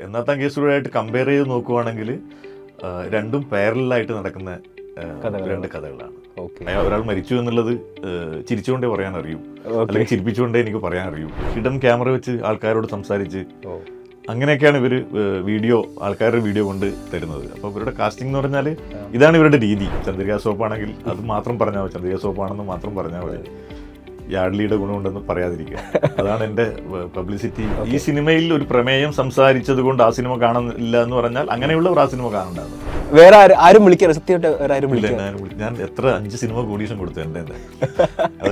എന്നാത്താൻ കേസുകളായിട്ട് compare ചെയ്ത് നോക്കുവാണെങ്കിൽ ആ, രണ്ടും പാരലായിട്ട് നടക്കുന്ന ആ, കഥകളാണ്. രണ്ട് കഥകളാണ് ഓക്കെ അയാൾ ഒരാൾ മരിച്ചു എന്നുള്ളത് ആ, ചിരിച്ചുകൊണ്ടേ പറയാൻ അറിയൂ അല്ലെങ്കിൽ ചിരിപ്പിച്ചുകൊണ്ടേ എനിക്ക് പറയാൻ അറിയൂ ഹിഡൻ ക്യാമറ വെച്ച് ആൾക്കാരോട് സംസാരിച്ച് ഓ അങ്ങനെയൊക്കെയാണ് ഇവർ വീഡിയോ ആൾക്കാരുടെ വീഡിയോ കൊണ്ട് തരുന്നത് അപ്പോൾ ഇവരുടെ കാസ്റ്റിംഗ് എന്ന് പറഞ്ഞാൽ ഇതാണ് ഇവരുടെ രീതി ചന്ദ്രിക സോപ്പാണെങ്കിൽ അത് മാത്രം പറഞ്ഞാൽ മതി ചന്ദ്രിക സോപ്പാണെന്ന് മാത്രം പറഞ്ഞാൽ മതി യാഡ്ലിയുടെ ഗുണമുണ്ടെന്ന് പറയാതിരിക്കുക അതാണ് എൻ്റെ പബ്ലിസിറ്റി ഈ സിനിമയിൽ ഒരു പ്രമേയം സംസാരിച്ചത് കൊണ്ട് ആ സിനിമ കാണുന്നില്ല എന്ന് പറഞ്ഞാൽ അങ്ങനെയുള്ളവർ ആ സിനിമ കാണണ്ടാകും വേറെ ആരും ആരും വിളിക്കാറ് സത്യമായിട്ട് വേറെ ആരും ഇല്ല വിളിക്കാറ് ഞാൻ വിളി- ഞാൻ എത്ര അഞ്ച് സിനിമ കോടീഷൻ കൊടുത്തു എൻ്റെ എൻ്റെ അത്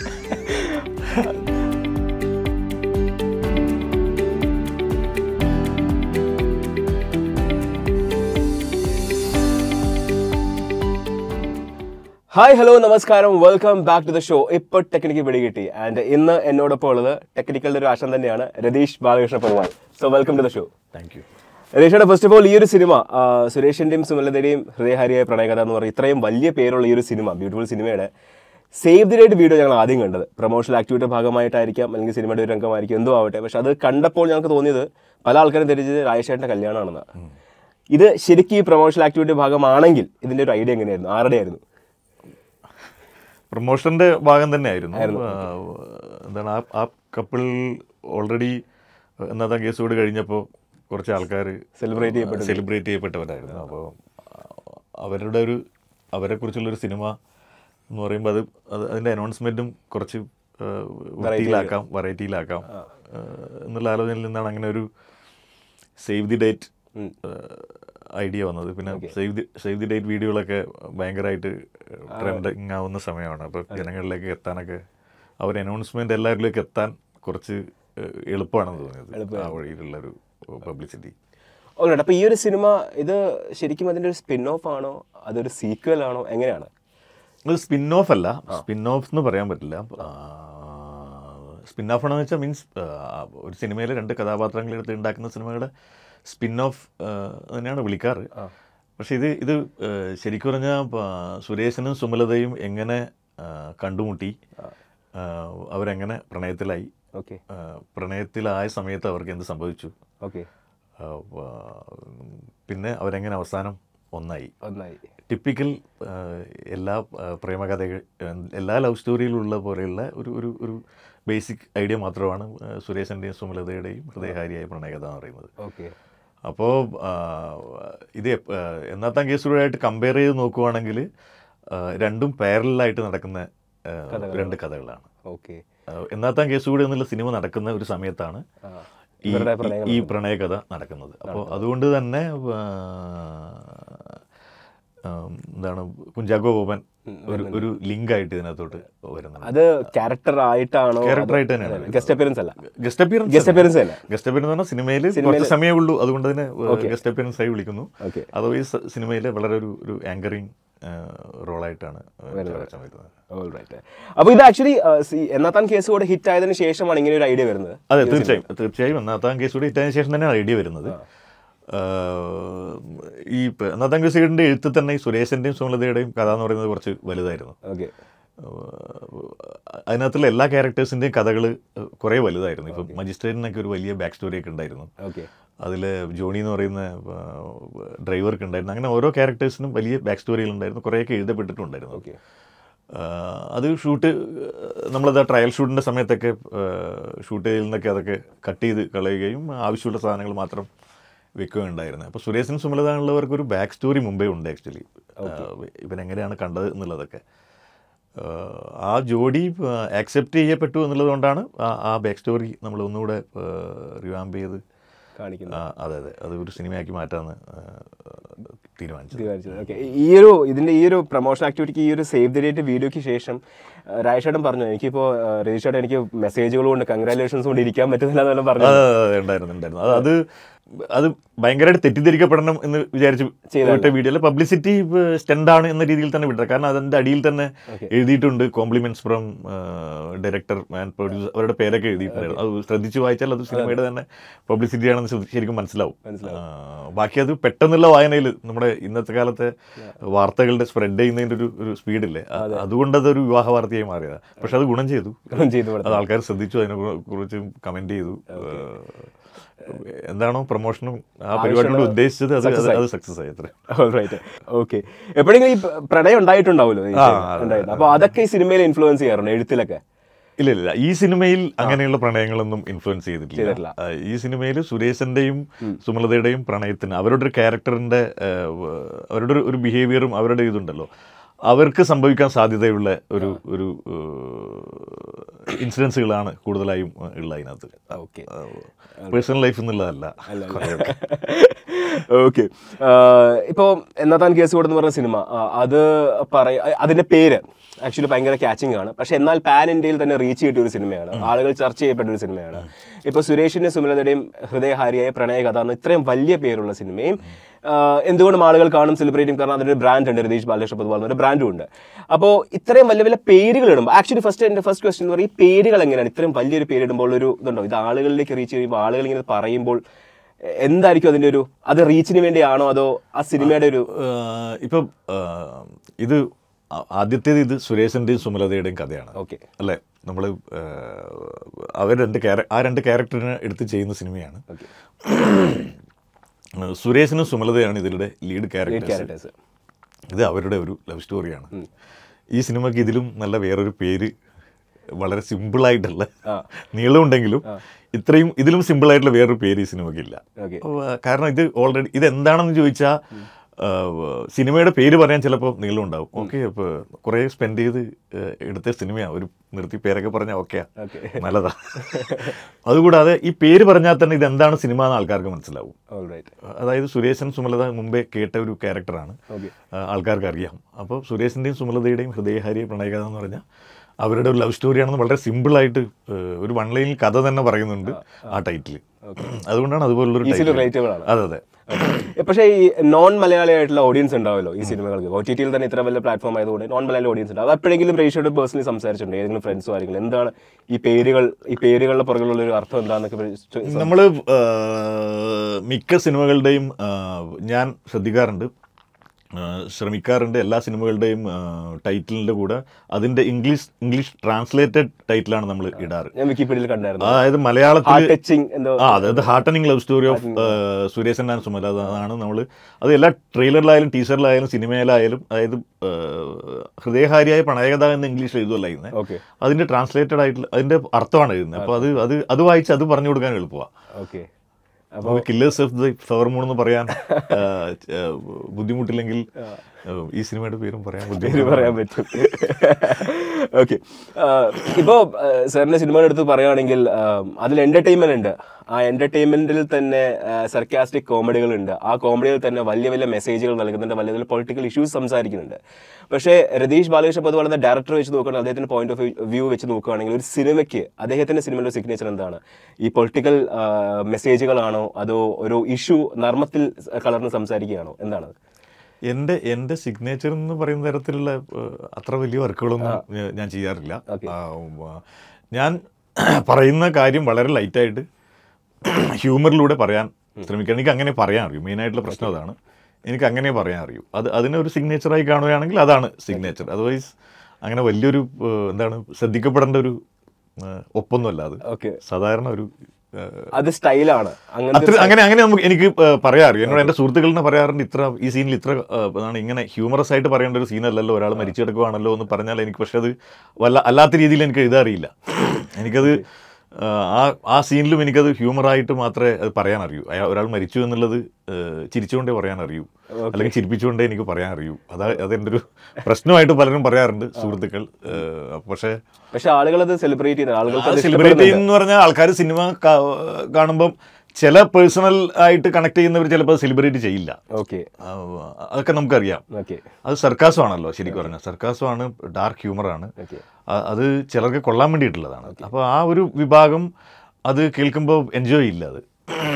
ഹായ് ഹലോ നമസ്കാരം welcome back to the show ഇപ്പോൾ ടെക്നിക്ക് പിടികിട്ടി ആൻഡ് ഇന്ന് എന്നോടൊപ്പം ഉള്ളത് ടെക്നിക്കലിന്റെ ഒരു ആശം തന്നെയാണ് Ratheesh Balakrishna Perumal so welcome to the show thank you രതീഷയുടെ ഫസ്റ്റ് ഓഫ് ഓൾ ഈ ഒരു സിനിമ ആ, സുരേഷിന്റെയും സുമലതയുടെയും ഹൃദയഹാരിയായ പ്രണയകഥ എന്ന് പറയുന്ന ഇത്രയും വലിയ പേരുള്ള ഈ ഒരു സിനിമ ബ്യൂട്ടിഫുൾ സിനിമയുടെ സേവ് ദി ഡേറ്റ് വീഡിയോ ഞങ്ങൾ ആദ്യം കണ്ടത് പ്രൊമോഷണൽ ആക്ടിവിറ്റിയുടെ ഭാഗമായിട്ടായിരിക്കാം അല്ലെങ്കിൽ സിനിമയുടെ ഒരു രംഗമായിരിക്കും എന്തോ ആവട്ടെ പക്ഷെ അത് കണ്ടപ്പോൾ ഞങ്ങൾക്ക് തോന്നിയത് പല ആൾക്കാരും ധരിച്ചത് രാജേഷേട്ടൻ്റെ കല്യാണമാണെന്നാണ് ഇത് ശരിക്കും ഈ പ്രൊമോഷണൽ ആക്ടിവിറ്റി ഭാഗമാണെങ്കിൽ ഇതിന്റെ ഒരു ഐഡിയ എങ്ങനെയായിരുന്നു ആരുടെ ആയിരുന്നു പ്രൊമോഷന്റെ ഭാഗം തന്നെയായിരുന്നു ആ, എന്താണ് ആ ആ കപ്പിൾ ഓൾറെഡി എന്നതാ കേസ് കൂടി കഴിഞ്ഞപ്പോൾ കുറച്ച് ആൾക്കാർ സെലിബ്രേറ്റ് ചെയ്യപ്പെട്ടു സെലിബ്രേറ്റ് ചെയ്യപ്പെട്ടവരായിരുന്നു അപ്പോൾ അവരുടെ ഒരു അവരെക്കുറിച്ചുള്ളൊരു സിനിമ എന്ന് പറയുമ്പോൾ അത് അത് അതിൻ്റെ അനൗൺസ്മെൻറ്റും കുറച്ച് ആ, വൃത്തിയിലാക്കാം വെറൈറ്റിയിലാക്കാം ആ, എന്നുള്ള ആലോചനയിൽ നിന്നാണ് അങ്ങനെ ഒരു സേവ് ദി ഡേറ്റ് ഐഡിയ വന്നത് പിന്നെ save the save the date വീഡിയോകളൊക്കെ ഭയങ്കരമായിട്ട് ട്രെൻഡിങ് ആവുന്ന സമയമാണ് അപ്പോൾ ജനങ്ങളിലേക്ക് എത്താനൊക്കെ അവർ അനൗൺസ്മെൻറ്റ് എല്ലാവരിലേക്ക് എത്താൻ കുറച്ച് ഏഹ്, എളുപ്പമാണെന്ന് തോന്നിയത് ആ വഴിയിലുള്ളൊരു പബ്ലിസിറ്റി ഓൾറൈറ്റ് അപ്പോൾ ഈ ഒരു സിനിമ ഇത് ശരിക്കും അതിന്റെ ഒരു സ്പിൻ ഓഫ് ആണോ അതൊരു സീക്വൽ ആണോ എങ്ങനെയാണ് അത് സ്പിൻ ഓഫ് അല്ല സ്പിൻ ഓഫ് എന്ന് പറയാൻ പറ്റില്ല സ്പിൻ ഓഫ് ആണെന്ന് വെച്ചാൽ മീൻസ് ഒരു സിനിമയിലെ രണ്ട് കഥാപാത്രങ്ങൾ എടുത്ത് ഉണ്ടാക്കുന്ന സിനിമയുടെ സ്പിൻ ഓഫ് തന്നെയാണ് വിളിക്കാറ് പക്ഷെ ഇത് ഇത് ആ, ശരിക്കും പറഞ്ഞാൽ സുരേഷനും സുമലതയും എങ്ങനെ ആ, കണ്ടുമുട്ടി ആ, അവരെങ്ങനെ പ്രണയത്തിലായി ഓക്കെ ആ, പ്രണയത്തിലായ സമയത്ത് അവർക്ക് എന്ത് സംഭവിച്ചു ഓക്കെ ആ, ആ, പിന്നെ അവരെങ്ങനെ അവസാനം ഒന്നായി ഒന്നായി ടിപ്പിക്കൽ എല്ലാ ആ, പ്രേമകഥകൾ ആ, എല്ലാ ലവ് സ്റ്റോറിയിലുള്ള പോലെയുള്ള ഒരു ഒരു ഒരു ബേസിക് ഐഡിയ മാത്രമാണ് ആ, സുരേഷിൻ്റെയും സുമലതയുടെയും ഹൃദയഹാരിയായ പ്രണയകഥ എന്ന് പറയുന്നത് ഓക്കെ അപ്പോൾ ഇത് എപ്പ- ആ, എന്നാത്താൻ കേസുകളായിട്ട് കമ്പയർ ചെയ്ത് നോക്കുവാണെങ്കിൽ ആ, രണ്ടും പാരലായിട്ട് നടക്കുന്ന ആ, രണ്ട് കഥകളാണ് ഓക്കെ ആ, എന്നാത്താൻ കേസുകൂടി എന്നുള്ള സിനിമ നടക്കുന്ന ഒരു സമയത്താണ് ഈ ഇവരുടെ ഈ- ഈ പ്രണയകഥ നടക്കുന്നത് അപ്പോൾ അതുകൊണ്ട് തന്നെ ആ, ആ, എന്താണ് കുഞ്ചാക്കോ ബോബൻ ഒരു ഒരു ലിങ്ക് ആയിട്ട് ഇതിനകത്തോട്ട് വരുന്നുണ്ട് അത് ക്യാരക്ടർ ആയിട്ടാണോ ക്യാരക്ടറായിട്ട് തന്നെയാണ് ഗസ്റ്റ് അപ്പിയറൻസ് അല്ല ഗസ്റ്റ് അപ്പിയറൻസ് ഗസ്റ്റ് അപ്പിയറൻസ് അല്ല ഗസ്റ്റ് അപ്പിയറൻസ് പറഞ്ഞാൽ സിനിമയിൽ കുറച്ച് സമയമേ ഉള്ളൂ അതുകൊണ്ട് തന്നെ ഗസ്റ്റ് അപ്പിയറൻസ് ആയി വിളിക്കുന്നു ഓക്കെ അതർവൈസ് സിനിമയിലെ വളരെ ഒരു ഒരു ആങ്കറിങ് റോളായിട്ടാണ് ചാവച്ചൻ വരുന്നത് ഓൾറൈറ്റ് അപ്പോൾ ഇത് ആക്ച്വലി എന്നാത്താൻ കേസ് കൂടെ ഹിറ്റ് ആയതിനു ശേഷമാണ് ഇങ്ങനെ ഒരു ഐഡിയ വരുന്നത് അതെ തീർച്ചയായും തീർച്ചയായും ഒന്നാത്താം കേസ് കൂടി ഇട്ടതിന് ശേഷം തന്നെയാണ് ഐഡിയ വരുന്നത് ആഹ് ഈ ഇപ്പം ഒന്നാത്താം കേസുകളുടെ എഴുത്തിൽ തന്നെ ഈ സുരേഷിൻ്റെയും സുമലതയുടെയും കഥ എന്ന് പറയുന്നത് കുറച്ച് വലുതായിരുന്നു ഓക്കെ ആഹ് അതിനകത്തുള്ള എല്ലാ ക്യാരക്ടേഴ്സിൻ്റെയും കഥകൾ കുറേ വലുതായിരുന്നു ഇപ്പം മജിസ്ട്രേറ്റിനൊക്കെ ഒരു വലിയ ബാക്ക് സ്റ്റോറിയൊക്കെ ഉണ്ടായിരുന്നു ഓക്കെ അതിൽ ജോണി എന്ന് പറയുന്ന ഡ്രൈവർക്ക് ഉണ്ടായിരുന്നു അങ്ങനെ ഓരോ ക്യാരക്ടേഴ്സിനും വലിയ ബാക്ക് സ്റ്റോറികളുണ്ടായിരുന്നു കുറേയൊക്കെ എഴുതപ്പെട്ടിട്ടുണ്ടായിരുന്നു ഓക്കെ ആഹ് അത് ഷൂട്ട് നമ്മളത് ട്രയൽ ഷൂട്ടിൻ്റെ സമയത്തൊക്കെ ഷൂട്ട് ചെയ്യുന്നതൊക്കെ അതൊക്കെ കട്ട് ചെയ്ത് കളയുകയും ആവശ്യമുള്ള സാധനങ്ങൾ മാത്രം വെക്കുകയുണ്ടായിരുന്നു അപ്പോൾ സുരേശൻ സുമലതാണുള്ളവർക്ക് ഒരു ബാക്ക് സ്റ്റോറി മുമ്പേ ഉണ്ട് ആക്ച്വലി ഇവൻ എങ്ങനെയാണ് കണ്ടത് എന്നുള്ളതൊക്കെ ആഹ് ആ ജോഡി ആക്സെപ്റ്റ് ചെയ്യപ്പെട്ടു എന്നുള്ളത് കൊണ്ടാണ് ആ- ആ ബാക്ക് സ്റ്റോറി നമ്മൾ ഒന്നുകൂടെ റിവാമ്പ് ചെയ്ത് കാണിക്കുന്നത് ആ, അതെ അതെ അത് ഒരു സിനിമയാക്കി മാറ്റാമെന്ന് തീരുമാനിച്ചത് തീരുമാനിച്ചത് ഓക്കെ ഈ ഒരു ഇതിന്റെ ഈ ഒരു പ്രൊമോഷൻ ആക്ടിവിറ്റിക്ക് ഈ ഒരു സേവ് ദി ഡേറ്റ് വീഡിയോയ്ക്ക് ശേഷം രാജേഷേട്ടൻ പറഞ്ഞു എനിക്കിപ്പോൾ രജിഷേട്ടൻ എനിക്ക് മെസ്സേജുകൾ കൊണ്ട് കൺഗ്രാലേഷൻസ് കൊണ്ട് ഇരിക്കാൻ പറ്റുന്നില്ല എന്നെല്ലാം പറഞ്ഞു അതെ, അതെ, അതെ, ഉണ്ടായിരുന്നു ഉണ്ടായിരുന്നു അത് അത് അത് ഭയങ്കരമായിട്ട് തെറ്റിദ്ധരിക്കപ്പെടണം എന്ന് വിചാരിച്ച് വിട്ട വീഡിയോയിൽ പബ്ലിസിറ്റി സ്റ്റണ്ടാണ് എന്ന രീതിയിൽ തന്നെ വിട്ടത് കാരണം അതിന്റെ അടിയിൽ തന്നെ എഴുതിയിട്ടുണ്ട് compliments from director and producer അവരുടെ പേരൊക്കെ എഴുതിയിട്ടുണ്ടായിരുന്നു അത് ശ്രദ്ധിച്ച് വായിച്ചാൽ അത് സിനിമയുടെ തന്നെ പബ്ലിസിറ്റി ആണെന്ന് ശരി- ശരിക്കും മനസ്സിലാവും ആ, ബാക്കി അത് പെട്ടെന്നുള്ള വായനയിൽ നമ്മുടെ ഇന്നത്തെ കാലത്തെ വാർത്തകളുടെ സ്പ്രെഡ് ചെയ്യുന്നതിന്റെ ഒരു ഒരു സ്പീഡില്ലേ അ- അതുകൊണ്ട് അതൊരു വിവാഹ വാർത്തയായി മാറിയതാണ് പക്ഷെ അത് ഗുണം ചെയ്തു ചെയ്തു കൊടുത്തു അത് ആൾക്കാർ ശ്രദ്ധിച്ചു അതിനെ കുറിച്ച് കമന്റ് ചെയ്തു എന്താണോ പ്രൊമോഷനും ആ പരിപാടിയോട് ഉദ്ദേശിച്ചത് അത് അത് അത് സക്സസ് ആയി അത്ര റൈറ്റ് ഓക്കെ എപ്പോഴെങ്കിലും ഈ പ്ര- പ്രണയം ഉണ്ടായിട്ടുണ്ടാവുമല്ലോ ഈ ആ, ഉണ്ടായിട്ടുണ്ട് അപ്പൊ അതൊക്കെ ഈ സിനിമയിൽ ഇൻഫ്ലുവൻസ് ചെയ്യാറുണ്ട് എഴുത്തിലൊക്കെ ഇല്ല ഇല്ല ഈ സിനിമയിൽ അങ്ങനെയുള്ള പ്രണയങ്ങളൊന്നും ഇൻഫ്ലുവൻസ് ചെയ്തിട്ടില്ല ചെയ്തിട്ടില്ല. ആ, ഈ സിനിമയിൽ സുരേശന്റെയും സുമലതയുടെയും പ്രണയത്തിന് അവരുടെ ഒരു ക്യാരക്ടറിന്റെ ആ, വ- അവരുടെ ഒരു- ഒരു ബിഹേവിയറും അവരുടെ ഇതുണ്ടല്ലോ അവർക്ക് സംഭവിക്കാൻ സാധ്യതയുള്ള ഒരു ഒരു ഇൻസിഡൻസുകളാണ് കൂടുതലായും ആ, ഉള്ളത് അതിനകത്ത് ഓക്കെ പേഴ്സണൽ ലൈഫ് എന്നുള്ളതല്ല കുറേയൊക്കെ. ഓക്കെ ഇപ്പോൾ എന്നാത്താൻ കേസ് കൊടുന്ന് പറഞ്ഞ സിനിമ ആ, അത് പറയ അതിന്റെ പേര് ആക്ച്വലി ഭയങ്കര കാച്ചിങ് ആണ് പക്ഷെ എന്നാൽ പാൻ ഇന്ത്യയിൽ തന്നെ റീച്ച് കിട്ടിയ ഒരു സിനിമയാണ് ആളുകൾ ചർച്ച ചെയ്യപ്പെട്ട ഒരു സിനിമയാണ് ഇപ്പൊ സുരേഷിന്റെ സുമലതയുടെയും ഹൃദയഹാരിയായ പ്രണയ കഥ എന്ന് ഇത്രയും വലിയ പേരുള്ള സിനിമയും ആ, എന്തുകൊണ്ടും ആളുകൾ കാണും സെലിബ്രേറ്റ് ചെയ്യും കാരണം അതിന്റെ ബ്രാൻഡ് ഉണ്ട് രതീഷ് ബാലകൃഷ്ണ പൊതുവാൾ ഒരു ബ്രാൻഡും ഉണ്ട് അപ്പോൾ ഇത്രയും വലിയ വലിയ പേരുകൾ ഇടുമ്പോൾ ആക്ച്വലി ഫസ്റ്റ് എന്റെ ഫസ്റ്റ് ക്വസ്റ്റ്യൻ എന്ന് പറയുന്നത് ഈ പേരുകൾ എങ്ങനെയാണ് ഇത്രയും വലിയൊരു പേരിടുമ്പോൾ ഒരു ഇതുണ്ടോ ഇത് ആളുകളിലേക്ക് റീച്ച് ചെയ്യുമ്പോൾ ആളുകൾ ഇങ്ങനെ പറയുമ്പോൾ എന്തായിരിക്കും അതിന്റെ ഒരു അത് റീച്ചിന് വേണ്ടിയാണോ അതോ ആ സിനിമയുടെ ഒരു ആ, ഇപ്പം ആ, ഇത് ആ- ആദ്യത്തേത് ഇത് സുരേശന്റെയും സുമലതയുടെയും കഥയാണ് ഓക്കെ അല്ലേ നമ്മൾ അവർ രണ്ട് ക്യാര ആ രണ്ട് ക്യാരക്ടറിനെ എടുത്ത് ചെയ്യുന്ന സിനിമയാണ് ഓക്കെ സുരേഷിനും സുമലതയാണ് ഇതിലെ ലീഡ് ക്യാരക്ടേഴ്സ് ക്യാരക്ടേഴ്സ് ഇത് അവരുടെ ഒരു ലവ് സ്റ്റോറിയാണ് ഈ സിനിമയ്ക്ക് ഇതിലും നല്ല വേറൊരു പേര് വളരെ സിമ്പിളായിട്ടുള്ള ആ. നീളമുണ്ടെങ്കിലും ഇത്രയും ഇതിലും സിമ്പിളായിട്ടുള്ള വേറൊരു പേര് ഈ സിനിമയ്ക്ക് ഇല്ല ഓക്കെ ആ, കാരണം ഇത് ഓൾറെഡി ഇത് എന്താണെന്ന് ചോദിച്ചാൽ സിനിമയുടെ പേര് പറയാൻ ചിലപ്പോൾ നീളം ഉണ്ടാവും ഓക്കെ ഇപ്പോൾ കുറേ സ്പെൻഡ് ചെയ്ത് ആ, എടുത്ത സിനിമയാണ് ഒരു നിർത്തി പേരൊക്കെ പറഞ്ഞാൽ ഓക്കെയാ ഓക്കെ നല്ലതാ അതുകൂടാതെ ഈ പേര് പറഞ്ഞാൽ തന്നെ ഇത് എന്താണ് സിനിമ എന്ന് ആൾക്കാർക്ക് മനസ്സിലാവും റൈറ്റ് അതായത് സുരേശൻ സുമലത മുമ്പേ കേട്ട ഒരു ക്യാരക്ടറാണ് ഓക്കെ ആ, ആൾക്കാർക്ക് അറിയാം അപ്പോൾ സുരേഷിൻ്റെയും സുമലതയുടെയും ഹൃദയഹാരിയ പ്രണയകഥ എന്ന് പറഞ്ഞാൽ അവരുടെ ഒരു ലവ് സ്റ്റോറിയാണെന്ന് വളരെ സിമ്പിളായിട്ട് ഒരു വൺ ലൈനിൽ കഥ തന്നെ പറയുന്നുണ്ട് ആ ടൈറ്റിൽ അതുകൊണ്ടാണ് അതുപോലുള്ളൊരു ഈസിലി title. റിലേറ്റബിൾ ആണ് അതെ അതെ പക്ഷേ ഈ നോൺ മലയാളി ആയിട്ടുള്ള ഓഡിയൻസ് ഉണ്ടാവല്ലോ ഈ സിനിമകൾക്ക് ഒ ടി ടിയിൽ തന്നെ ഇത്ര വലിയ പ്ലാറ്റ്ഫോം ആയതുകൊണ്ട് നോൺ മലയാളി ഓഡിയൻസ് ഉണ്ട് അത് എപ്പോഴെങ്കിലും റേഷ്യോട് പേഴ്സണലി സംസാരിച്ചിട്ടുണ്ട് ഏതെങ്കിലും ഫ്രണ്ട്സോ ആരെങ്കിലും എന്താണ് ഈ പേരുകൾ ഈ പേരുകളുടെ പുറകിലുള്ള ഒരു അർത്ഥം എന്താണെന്നൊക്കെ നമ്മൾ മിക്ക സിനിമകളുടെയും ആ, ഞാൻ ശ്രദ്ധിക്കാറുണ്ട് ആ, ശ്രമിക്കാറുണ്ട് എല്ലാ സിനിമകളുടെയും ടൈറ്റിലിൻ്റെ കൂടെ അതിൻ്റെ ഇംഗ്ലീഷ് ഇംഗ്ലീഷ് ട്രാൻസ്ലേറ്റഡ് ടൈറ്റിലാണ് നമ്മൾ ഇടാറ് ഞാൻ വിക്കിപീഡിയയിൽ കണ്ടായിരുന്നു അതായത് മലയാളത്തിൽ ഹാർട്ട് ടച്ചിങ് എന്തോ ആ അതായത് heartening love story of Suresan and Sumala അതാണ് നമ്മൾ അത് എല്ലാ ട്രെയിലറിലായാലും ടീസറിലായാലും സിനിമയിലായാലും അതായത് ആ, ഹൃദയഹാരിയായ പ്രണയകഥ എന്ന് ഇംഗ്ലീഷിൽ എഴുതുമല്ല എഴുതുന്നത് ഓക്കെ അതിന്റെ ട്രാൻസ്ലേറ്റഡ് ആയിട്ടുള്ള അതിന്റെ അർത്ഥമാണ് എഴുതുന്നത് അപ്പോൾ അത് അത് അത് വായിച്ച് അത് പറഞ്ഞു കൊടുക്കാൻ എളുപ്പമാണ് ഓക്കെ അപ്പോൾ killers of the flower moon എന്ന് പറയാൻ ആ, ആ, ബുദ്ധിമുട്ടില്ലെങ്കിൽ ആ, ഈ സിനിമയുടെ പേരും പറയാൻ പേര് ബുദ്ധിമുട്ട് പറയാൻ പറ്റും ഓക്കെ ഇപ്പോൾ സാറിന്റെ സിനിമയുടെ അടുത്ത് പറയുകയാണെങ്കിൽ ആം, അതിൽ എന്റർടൈൻമെന്റ് ഉണ്ട് ആ എന്റർടൈൻമെന്റിൽ തന്നെ സർക്കാസ്റ്റിക് കോമഡികൾ ഉണ്ട് ആ കോമഡിയിൽ തന്നെ വലിയ വലിയ മെസ്സേജുകൾ നൽകുന്നുണ്ട് വലിയ വലിയ പൊളിറ്റിക്കൽ ഇഷ്യൂസ് സംസാരിക്കുന്നുണ്ട് പക്ഷേ രതീഷ് ബാലകൃഷ്ണ പൊതുവാൾ എന്ന ഡയറക്ടർ വെച്ച് നോക്കുകയാണെങ്കിൽ അദ്ദേഹത്തിന്റെ പോയിന്റ് ഓഫ് വ്യൂ വെച്ച് നോക്കുകയാണെങ്കിൽ ഒരു സിനിമയ്ക്ക് അദ്ദേഹത്തിന്റെ സിനിമയുടെ സിഗ്നേച്ചർ എന്താണ് ഈ പൊളിറ്റിക്കൽ മെസ്സേജുകളാണോ അതോ ഒരു ഇഷ്യൂ നർമ്മത്തിൽ കളർന്ന് സംസാരിക്കുകയാണോ എന്താണ് എൻ്റെ എൻ്റെ സിഗ്നേച്ചർ എന്ന് പറയുന്ന തരത്തിലുള്ള ഏഹ്, അത്ര വലിയ വർക്കുകളൊന്നും ഞാൻ- ഞാൻ ചെയ്യാറില്ല ആ, ഉം, ആ, ഞാൻ പറയുന്ന കാര്യം വളരെ ലൈറ്റായിട്ട് ഹ്യൂമറിലൂടെ പറയാൻ ശ്രമിക്കുക എനിക്ക് അങ്ങനെ പറയാൻ അറിയൂ മെയിനായിട്ടുള്ള പ്രശ്നം അതാണ് എനിക്ക് അങ്ങനെ പറയാൻ അറിയൂ അത് അതിനെ ഒരു സിഗ്നേച്ചറായി കാണുകയാണെങ്കിൽ അതാണ് സിഗ്നേച്ചർ അതർവൈസ് അങ്ങനെ വലിയൊരു ഏഹ്, എന്താണ് ശ്രദ്ധിക്കപ്പെടേണ്ട ഒരു ഏഹ്, ഒപ്പൊന്നുമല്ല അത് ഓക്കെ സാധാരണ ഒരു ഏഹ്, അത് സ്റ്റൈലാണ് അങ്ങനത്തെ അത്ര അങ്ങനെ അങ്ങനെ നമുക്ക് എനിക്ക് ഏഹ്, പറയാറില്ല എന്നോട് എൻ്റെ സുഹൃത്തുക്കളിനെ പറയാറുണ്ട് ഇത്ര ഈ സീനിൽ ഇത്ര ഏഹ്, എന്താണ് ഇങ്ങനെ ഹ്യൂമറസ് ആയിട്ട് പറയേണ്ട ഒരു സീനല്ലല്ലോ ഒരാൾ മരിച്ചു കിടക്കുവാണല്ലോ എന്ന് പറഞ്ഞാൽ എനിക്ക് പക്ഷെ അത് വല്ല അല്ലാത്ത രീതിയിൽ എനിക്ക് എഴുതാറിയില്ല എനിക്കത് ഏഹ്, ആ ആ സീനിലും എനിക്കത് ഹ്യൂമറായിട്ട് മാത്രമേ അത് പറയാൻ അറിയൂ അയാൾ ഒരാൾ മരിച്ചു എന്നുള്ളത് ഏഹ്, ചിരിച്ചുകൊണ്ടേ പറയാൻ അറിയൂ അല്ലെങ്കിൽ ചിരിപ്പിച്ചുകൊണ്ടേ എനിക്ക് പറയാൻ അറിയൂ അതാ അതെൻ്റെ ഒരു പ്രശ്നമായിട്ട് പലരും പറയാറുണ്ട് സുഹൃത്തുക്കൾ ഏഹ്, പക്ഷേ പക്ഷെ ആളുകൾ അത് സെലിബ്രേറ്റ് ചെയ്യുന്നത് ആളുകൾക്ക് അത് സെലിബ്രേറ്റ് ചെയ്യുന്ന പറഞ്ഞാൽ ആൾക്കാർ സിനിമ കാണുമ്പം ചില പേഴ്സണൽ ആയിട്ട് കണക്ട് ചെയ്യുന്നവർ ചിലപ്പോൾ സെലിബ്രേറ്റ് ചെയ്യില്ല ഓക്കെ ആ, അതൊക്കെ നമുക്കറിയാം ഓക്കെ അത് സർക്കാസമാണല്ലോ ശരിക്കും പറഞ്ഞാൽ സർക്കാസമാണ് ഡാർക്ക് ഹ്യൂമറാണ് ഓക്കെ അത് ചിലർക്ക് കൊള്ളാൻ വേണ്ടിയിട്ടുള്ളതാണ് അപ്പോൾ ആ ഒരു വിഭാഗം അത് കേൾക്കുമ്പോൾ എൻജോയ് ഇല്ല അത്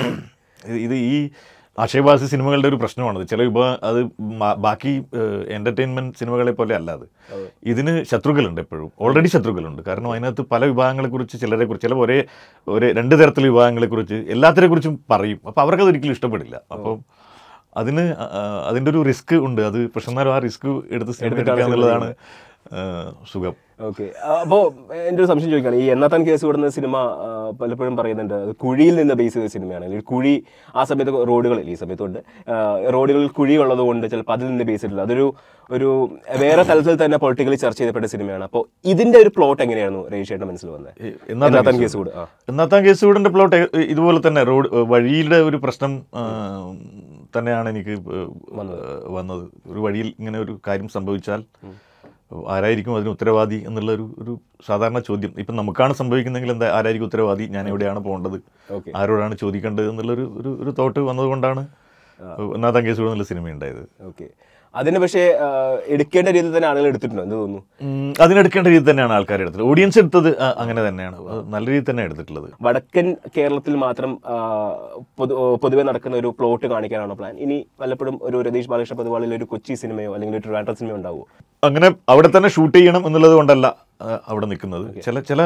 ഇത് ഇത് ഈ ആക്ഷേപാസി സിനിമകളുടെ ഒരു പ്രശ്നമാണത് ചില വിഭാഗം അത് മ- ബാക്കി എൻ്റർടൈൻമെൻറ്റ് സിനിമകളെ പോലെ അല്ല അത് ഇതിന് ശത്രുക്കളുണ്ട് എപ്പോഴും ഓൾറെഡി ശത്രുക്കളുണ്ട് കാരണം അതിനകത്ത് പല വിഭാഗങ്ങളെക്കുറിച്ച് ചിലരെ കുറിച്ച് ചില ഒരേ ഒരേ രണ്ട് തരത്തിലുള്ള വിഭാഗങ്ങളെക്കുറിച്ച് എല്ലാത്തിനെ കുറിച്ചും പറയും അപ്പോൾ അവർക്കത് ഒരിക്കലും ഇഷ്ടപ്പെടില്ല അപ്പം അതിന് ആ, അതിൻ്റെ ഒരു റിസ്ക് ഉണ്ട് അത് പക്ഷെ എന്നാലും ആ റിസ്ക് എടുത്ത് സിനിമ എടുക്കുക എന്നുള്ളതാണ് ആ, സുഖം ഓക്കെ അപ്പോൾ എൻ്റെ ഒരു സംശയം ചോദിക്കുകയാണ് ഈ എന്നാത്താൻ കേസ് വിടുന്ന സിനിമ ആ, പലപ്പോഴും പറയുന്നുണ്ട് അത് കുഴിയിൽ നിന്ന് ബേസ് ചെയ്ത സിനിമയാണ് അല്ലെങ്കിൽ കുഴി ആ സമയത്ത് റോഡുകളിൽ ഈ സമയത്തുണ്ട് ആ, റോഡുകളിൽ കുഴി ഉള്ളതുകൊണ്ട് ചിലപ്പോൾ അതിൽ നിന്ന് ബേസ് ചെയ്തിട്ടില്ല അതൊരു ഒരു വേറെ തലത്തിൽ തന്നെ പൊളിറ്റിക്കലി ചർച്ച ചെയ്യപ്പെട്ട സിനിമയാണ് അപ്പോൾ ഇതിന്റെ ഒരു പ്ലോട്ട് എങ്ങനെയായിരുന്നു രേഷയുടെ മനസ്സിൽ വന്നത് ഈ എന്നാത്താൻ എന്നാത്താൻ കേസ് കേസ് കൂടെ ആ എന്നാത്താൻ കേസ് വീടിൻ്റെ പ്ലോട്ട് ഇതുപോലെ തന്നെ റോഡ് വഴിയുടെ ഒരു പ്രശ്നം ആ, തന്നെയാണ് എനിക്ക് വന്നത് ഒരു വഴിയിൽ ഇങ്ങനെ ഒരു കാര്യം സംഭവിച്ചാൽ ആരായിരിക്കും അതിന് ഉത്തരവാദി എന്നുള്ള ഒരു ഒരു സാധാരണ ചോദ്യം ഇപ്പം നമുക്കാണ് സംഭവിക്കുന്നതെങ്കിൽ എന്താ ആരായിരിക്കും ഉത്തരവാദി ഞാൻ എവിടെയാണ് പോകേണ്ടത് ഓക്കെ ആരോടാണ് ചോദിക്കേണ്ടത് എന്നുള്ളൊരു ഒരു ഒരു തോട്ട് വന്നതുകൊണ്ടാണ് എന്നാത്താൻ കേസ് വീട് എന്നുള്ള സിനിമ ഉണ്ടായത് ഓക്കെ അതിന് പക്ഷേ ആ, എടുക്കേണ്ട രീതിയിൽ തന്നെ ആളുകൾ എടുത്തിട്ടുണ്ടോ എന്ത് തോന്നുന്നു ഉം, അതിനെടുക്കേണ്ട രീതി തന്നെയാണ് ആൾക്കാർ എടുത്തത് ഓഡിയൻസ് എടുത്തത് ആ, അങ്ങനെ തന്നെയാണ് അത് നല്ല രീതിയിൽ തന്നെ എടുത്തിട്ടുള്ളത് വടക്കൻ കേരളത്തിൽ മാത്രം ആ, പൊതു പൊതുവെ നടക്കുന്ന ഒരു പ്ലോട്ട് കാണിക്കാനാണോ പ്ലാൻ ഇനി വല്ലപ്പോഴും ഒരു രതീഷ് ബാലകൃഷ്ണ പൊതുവാളിൽ ഒരു കൊച്ചി സിനിമയോ അല്ലെങ്കിൽ ഒരു ട്രിവാൻഡ്രം സിനിമയോ ഉണ്ടാവുമോ അങ്ങനെ അവിടെ തന്നെ ഷൂട്ട് ചെയ്യണം എന്നുള്ളത് കൊണ്ടല്ല ആ, അവിടെ നിൽക്കുന്നത് ചില ചില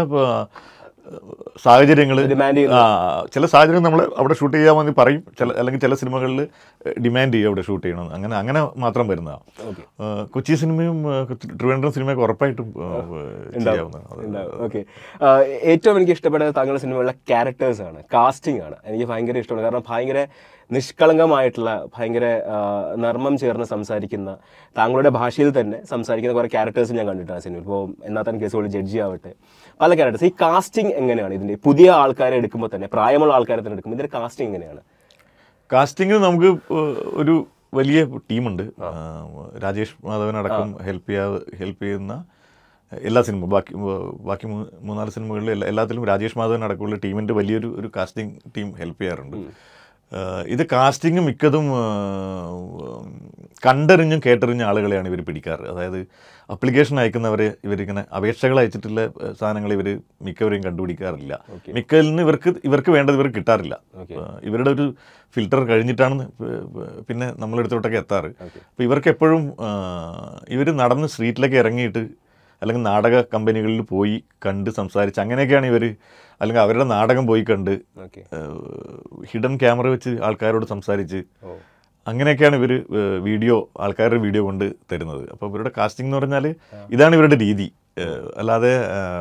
സാഹചര്യങ്ങൾ Demand ചെയ്യുന്ന- ചില സാഹചര്യം നമ്മൾ അവിടെ ഷൂട്ട് ചെയ്യാമെന്ന് പറയും ചില അല്ലെങ്കിൽ ചില സിനിമകളിൽ ഡിമാൻഡ് ചെയ്യും അവിടെ ഷൂട്ട് ചെയ്യണം അങ്ങനെ അങ്ങനെ മാത്രം വരുന്നതാണ് ഓക്കെ ആ, കൊച്ചി സിനിമയും ആ, ട്രിവാൻഡ്രം സിനിമയൊക്കെ ഉറപ്പായിട്ടും ആ, ചെയ്യാവുന്നതാണ് അത് ഉണ്ടാവും ഓക്കെ ഏറ്റവും എനിക്ക് ഇഷ്ടപ്പെട്ട താങ്കളുടെ സിനിമയിലുള്ള ക്യാരക്ടേഴ്സ് ആണ് കാസ്റ്റിംഗ് ആണ് എനിക്ക് ഭയങ്കര ഇഷ്ടമാണ് കാരണം ഭയങ്കര നിഷ്കളങ്കമായിട്ടുള്ള ഭയങ്കര ആ, നർമ്മം ചേർന്ന് സംസാരിക്കുന്ന താങ്കളുടെ ഭാഷയിൽ തന്നെ സംസാരിക്കുന്ന കുറേ ക്യാരക്ടേഴ്സ് ഞാൻ കണ്ടിട്ടാണ് സിനിമ ഇപ്പോൾ എന്നാത്തൻ കേസുകൾ ജഡ്ജി ആവട്ടെ പല ക്യാരക്ടേഴ്സ് ഈ കാസ്റ്റിംഗ് എങ്ങനെയാണ് ഇതിന്റെ പുതിയ ആൾക്കാരെ എടുക്കുമ്പോൾ തന്നെ പ്രായമുള്ള ആൾക്കാരെ തന്നെ എടുക്കുമ്പോൾ ഇതിന്റെ കാസ്റ്റിംഗ് എങ്ങനെയാണ് കാസ്റ്റിംഗിന് നമുക്ക് ഏഹ്, ഒരു വലിയ ടീമുണ്ട് ആഹ് രാജേഷ് മാധവൻ അടക്കം ഹെൽപ്പ് ചെയ്യാ ഹെൽപ്പ് ചെയ്യുന്ന എല്ലാ സിനിമ ബാക്കി ബാക്കി മൂ- മൂന്നാല് സിനിമകളിൽ എല്ലാ എല്ലാത്തിലും രാജേഷ് മാധവൻ അടക്കമുള്ള ടീമിൻ്റെ വലിയൊരു ഒരു കാസ്റ്റിംഗ് ടീം ഹെൽപ്പ് ചെയ്യാറുണ്ട് ആഹ് ഇത് കാസ്റ്റിംഗ് മിക്കതും ആഹ്, കണ്ടറിഞ്ഞും കേട്ടറിഞ്ഞ ആളുകളെയാണ് ഇവർ പിടിക്കാറ് അതായത് അപ്ലിക്കേഷൻ അയക്കുന്നവരെ ഇവരിങ്ങനെ അപേക്ഷകൾ അയച്ചിട്ടുള്ള ഏഹ്, സാധനങ്ങൾ ഇവർ മിക്കവരെയും കണ്ടുപിടിക്കാറില്ല മിക്കതിൽ നിന്ന് ഇവർക്ക് ഇവർക്ക് വേണ്ടത് ഇവർക്ക് കിട്ടാറില്ല Okay. ആ, ഇവരുടെ ഒരു ഫിൽട്ടർ കഴിഞ്ഞിട്ടാണ് പ- പ- പിന്നെ നമ്മളെടുത്തോട്ടൊക്കെ എത്താറ് അപ്പോൾ ഇവർക്ക് എപ്പോഴും ഇവർ നടന്ന് സ്ട്രീറ്റിലേക്ക് ഇറങ്ങിയിട്ട് അല്ലെങ്കിൽ നാടക കമ്പനികളിൽ പോയി കണ്ട് സംസാരിച്ച് അങ്ങനെയൊക്കെയാണ് ഇവർ അല്ലെങ്കിൽ അവരുടെ നാടകം പോയി കണ്ട് ഓക്കെ ഹിഡൻ ക്യാമറ വെച്ച് ആൾക്കാരോട് സംസാരിച്ച് ഓ അങ്ങനെയൊക്കെയാണ് ഇവർ വീഡിയോ ആൾക്കാരുടെ വീഡിയോ കൊണ്ട് തരുന്നത് അപ്പോൾ ഇവരുടെ കാസ്റ്റിംഗ് എന്ന് പറഞ്ഞാൽ ഇതാണ് ഇവരുടെ രീതി ഏഹ് അല്ലാതെ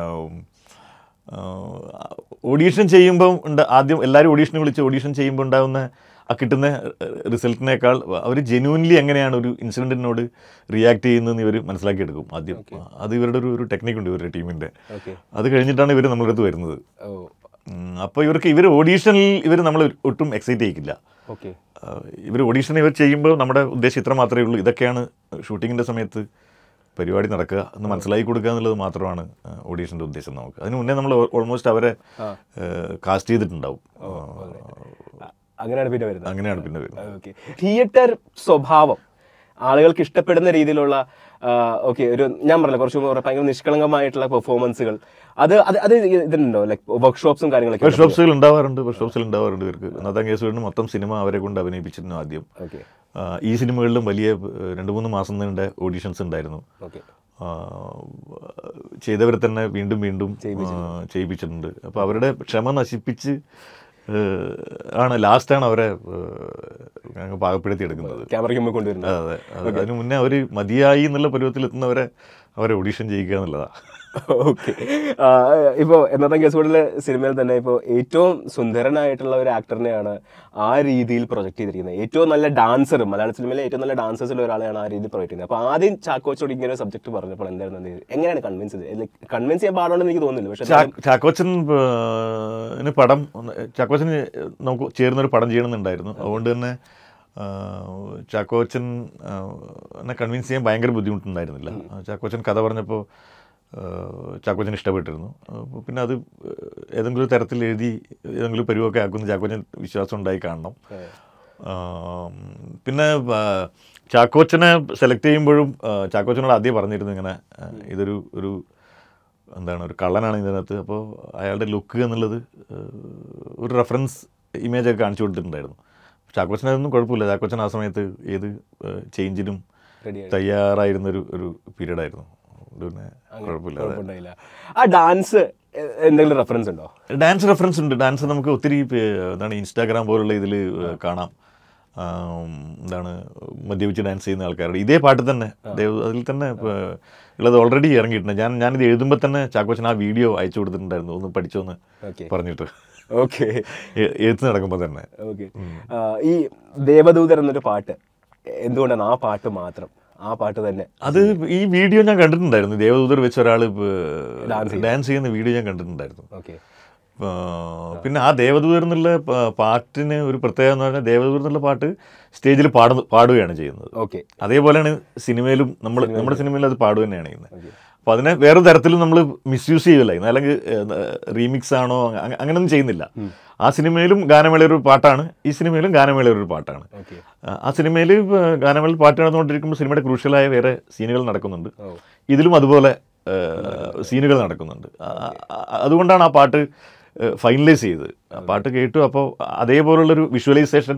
ഓഡീഷൻ ചെയ്യുമ്പോൾ ഉണ്ട് ആദ്യം എല്ലാവരും ഓഡീഷന് വിളിച്ച് ഓഡീഷൻ ചെയ്യുമ്പോൾ ഉണ്ടാകുന്ന ആ കിട്ടുന്ന റിസൾട്ടിനേക്കാൾ അവർ ജെന്യൂൻലി എങ്ങനെയാണ് ഒരു ഇൻസിഡൻറ്റിനോട് റിയാക്ട് ചെയ്യുന്നതെന്ന് ഇവർ മനസ്സിലാക്കിയെടുക്കും ആദ്യം അത് ഇവരുടെ ഒരു ഒരു ടെക്നിക്കുണ്ട് ഇവരുടെ ടീമിൻ്റെ ഓക്കെ അത് കഴിഞ്ഞിട്ടാണ് ഇവർ നമ്മുടെ അടുത്ത് വരുന്നത് ഓ അപ്പോൾ ഇവർക്ക് ഇവർ ഓഡീഷനിൽ ഇവർ നമ്മൾ ഒട്ടും എക്സൈറ്റ് ചെയ്യിക്കില്ല ഓക്കെ ഇവർ ഓഡീഷൻ ഇവർ ചെയ്യുമ്പോൾ നമ്മുടെ ഉദ്ദേശം ഇത്ര മാത്രമേ ഉള്ളൂ ഇതൊക്കെയാണ് ഷൂട്ടിങ്ങിൻ്റെ സമയത്ത് പരിപാടി നടക്കുക എന്ന് മനസ്സിലാക്കി കൊടുക്കുക എന്നുള്ളത് മാത്രമാണ് ഓഡീഷൻ്റെ ഉദ്ദേശം നമുക്ക് അതിന് മുന്നേ നമ്മൾ ഓൾമോസ്റ്റ് അവരെ കാസ്റ്റ് ചെയ്തിട്ടുണ്ടാവും അങ്ങനെയാണ് പിന്നെ വരുന്നത് അങ്ങനെയാണ് പിന്നെ വരുന്നത് ഓക്കെ തിയേറ്റർ സ്വഭാവം ആളുകൾക്ക് ഇഷ്ടപ്പെടുന്ന രീതിയിലുള്ള ഓക്കെ ഒരു ഞാൻ പറഞ്ഞില്ല കുറച്ച് മുമ്പ് പറഞ്ഞ ഭയങ്കര നിഷ്കളങ്കമായിട്ടുള്ള പെർഫോമൻസുകൾ അത് അത് അത് ഇതിനുണ്ടോ ലൈക്ക് വർക്ക്ഷോപ്സും കാര്യങ്ങളൊക്കെ വർക്ക്ഷോപ്സുകൾ ഉണ്ടാവാറുണ്ട് വർക്ക്ഷോപ്സിൽ ഉണ്ടാവാറുണ്ട് ഇവർക്ക് നത്താൻ കേസ് വീണ്ടും മൊത്തം സിനിമ അവരെ കൊണ്ട് അഭിനയിപ്പിച്ചിരുന്നു ആദ്യം ഓക്കെ ആ, ഈ സിനിമകളിലും വലിയ ഏഹ്, രണ്ട് മൂന്ന് മാസം നീണ്ട ഓഡീഷൻസ് ഉണ്ടായിരുന്നു ഓക്കെ ആ, ചെയ്തവരെ തന്നെ വീണ്ടും വീണ്ടും ആ, ചെയ്യിപ്പിച്ചിട്ടുണ്ട് അപ്പോൾ അവരുടെ ക്ഷമ നശിപ്പിച്ച് ഏഹ്, ആണ് ലാസ്റ്റാണ് അവരെ ഏഹ്, അങ്ങ് പാകപ്പെടുത്തി എടുക്കുന്നത് ക്യാമറയ്ക്ക് മുമ്പ് കൊണ്ടുവരുന്നത് അതെ അതെ അതിന് മുന്നേ അവർ മതിയായി എന്നുള്ള പരുവത്തിൽ എത്തുന്നവരെ അവരെ ഓഡീഷൻ ചെയ്യിക്കുക എന്നുള്ളതാണ് ഓക്കെ ഇപ്പോൾ എന്നത്തെ കേസുകളിലെ സിനിമയിൽ തന്നെ ഇപ്പോൾ ഏറ്റവും സുന്ദരനായിട്ടുള്ള ഒരു ആക്ടറിനെയാണ് ആ രീതിയിൽ പ്രൊജക്ട് ചെയ്തിരിക്കുന്നത് ഏറ്റവും നല്ല ഡാൻസർ മലയാള സിനിമയിലെ ഏറ്റവും നല്ല ഡാൻസേഴ്സിൽ ഒരാളെയാണ് ആ രീതിയിൽ പ്രൊജക്ട് ചെയ്യുന്നത് അപ്പോൾ ആദ്യം ചാക്കോച്ചോട് ഇങ്ങനെ ഒരു സബ്ജക്ട് പറഞ്ഞപ്പോൾ എന്തായിരുന്നു അത്? എങ്ങനെയാണ് കൺവിൻസ് ചെയ്തത് കൺവിൻസ് ചെയ്യാൻ പാടുണ്ടെന്ന് എനിക്ക് തോന്നുന്നില്ല പക്ഷേ ചാ- ചാക്കോച്ചൻ ഏഹ്, ന് പടം ഒന്ന് ചാക്കോച്ചന് നമുക്ക് ചേർന്നൊരു പടം ചെയ്യണമെന്നുണ്ടായിരുന്നു അതുകൊണ്ട് തന്നെ ആ, ചാക്കോച്ചൻ ആ, എന്നെ കൺവിൻസ് ചെയ്യാൻ ഭയങ്കര ബുദ്ധിമുട്ടുണ്ടായിരുന്നില്ല ആ, ചാക്കോച്ചൻ കഥ പറഞ്ഞപ്പോൾ ചാക്കോച്ചൻ ഇഷ്ടപ്പെട്ടിരുന്നു അപ്പോൾ പിന്നെ അത് ഏതെങ്കിലും ഒരു തരത്തിൽ എഴുതി ഏതെങ്കിലും പരിവൊക്കെ ആക്കുന്ന ചാക്കോച്ചൻ വിശ്വാസം ഉണ്ടായി കാണണം ആ, പിന്നെ ആ, ചാക്കോച്ചനെ സെലക്ട് ചെയ്യുമ്പോഴും ആ, ചാക്കോച്ചനോട് ആദ്യം പറഞ്ഞിരുന്നു ഇങ്ങനെ ആ, ഇതൊരു ഒരു എന്താണ് ഒരു കള്ളനാണ് ഇതിനകത്ത് അപ്പോൾ അയാളുടെ ലുക്ക് എന്നുള്ളത് ഏഹ്, ഒരു റെഫറൻസ് ഇമേജ് ഒക്കെ കാണിച്ചു കൊടുത്തിട്ടുണ്ടായിരുന്നു ചാക്കോച്ചൻ അതൊന്നും കുഴപ്പമില്ല ചാക്കോച്ചൻ ആ സമയത്ത് ഏത് ചേഞ്ചിനും Ready തയ്യാറായിരുന്ന ഒരു ഒരു പീരീഡ് ആയിരുന്നു അതുകൊണ്ട് പിന്നെ കുഴപ്പമില്ല അതെ. കുഴപ്പമുണ്ടായില്ല ആ ഡാൻസ് എന്തെങ്കിലും റെഫറൻസ് ഉണ്ടോ ഡാൻസ് റെഫറൻസ് ഉണ്ട് ഡാൻസ് നമുക്ക് ഒത്തിരി പേ- എന്താണ് ഇൻസ്റ്റാഗ്രാം പോലുള്ള ഇതിൽ കാണാം ആം, എന്താണ് മദ്യപിച്ച് ഡാൻസ് ചെയ്യുന്ന ആൾക്കാരുടെ ഇതേ പാട്ട് തന്നെ ദേവ് അതിൽ തന്നെ ഇപ്പൊ ഉള്ളത് ഓൾറെഡി ഇറങ്ങിയിട്ടുണ്ട് ഞാൻ ഞാനിത് എഴുതുമ്പോൾ തന്നെ ചാക്കോച്ചൻ ആ വീഡിയോ അയച്ചു കൊടുത്തിട്ടുണ്ടായിരുന്നു ഒന്ന് പഠിച്ചോന്ന് ഓക്കെ പറഞ്ഞിട്ട് ഓക്കെ എ- എഴുത്ത് നടക്കുമ്പോൾ തന്നെ ഓക്കെ ഈ ദേവദൂതർ എന്നൊരു പാട്ട് എന്തുകൊണ്ടാണ് ആ പാട്ട് മാത്രം ആ പാട്ട് തന്നെ അത് ഈ വീഡിയോ ഞാൻ കണ്ടിട്ടുണ്ടായിരുന്നു ദേവദൂതർ വെച്ച് ഒരാൾ ഡാൻസ് ചെയ്യുന്ന വീഡിയോ ഞാൻ കണ്ടിട്ടുണ്ടായിരുന്നു ഓക്കെ ആ, പിന്നെ ആ ദേവദൂതർ എന്നുള്ള പ- പാട്ടിന് ഒരു പ്രത്യേകത എന്ന് പറഞ്ഞാൽ ദേവദൂതർ എന്നുള്ള പാട്ട് സ്റ്റേജിൽ പാടുന്ന പാടുകയാണ് ചെയ്യുന്നത് ഓക്കെ അതേപോലെയാണ് സിനിമയിലും നമ്മൾ നമ്മുടെ സിനിമയിൽ അത് പാടുക തന്നെയാണ് ചെയ്യുന്നത് അപ്പോൾ അതിനെ വേറെ തരത്തിലും നമ്മൾ മിസ്യൂസ് ചെയ്യില്ല ഇന്ന് അല്ലെങ്കിൽ റീമിക്സ് ആണോ അങ്ങ- അങ്ങനെയൊന്നും ചെയ്യുന്നില്ല ആ സിനിമയിലും ഗാനമേള ഒരു പാട്ടാണ് ഈ സിനിമയിലും ഗാനമേള ഒരു പാട്ടാണ് ഓക്കെ ആ, ആ സിനിമയിൽ ഗാനമേള പാട്ട് നടന്നുകൊണ്ടിരിക്കുമ്പോൾ സിനിമയുടെ ക്രൂഷ്യലായ വേറെ സീനുകൾ നടക്കുന്നുണ്ട് ഓ ഇതിലും അതുപോലെ ആ, സീനുകൾ നടക്കുന്നുണ്ട് ആ, ആ, അതുകൊണ്ടാണ് ആ പാട്ട് ഫൈനലൈസ് ചെയ്തത് ആ പാട്ട് കേട്ടു അപ്പോൾ അതേപോലുള്ളൊരു വിഷ്വലൈസേഷൻ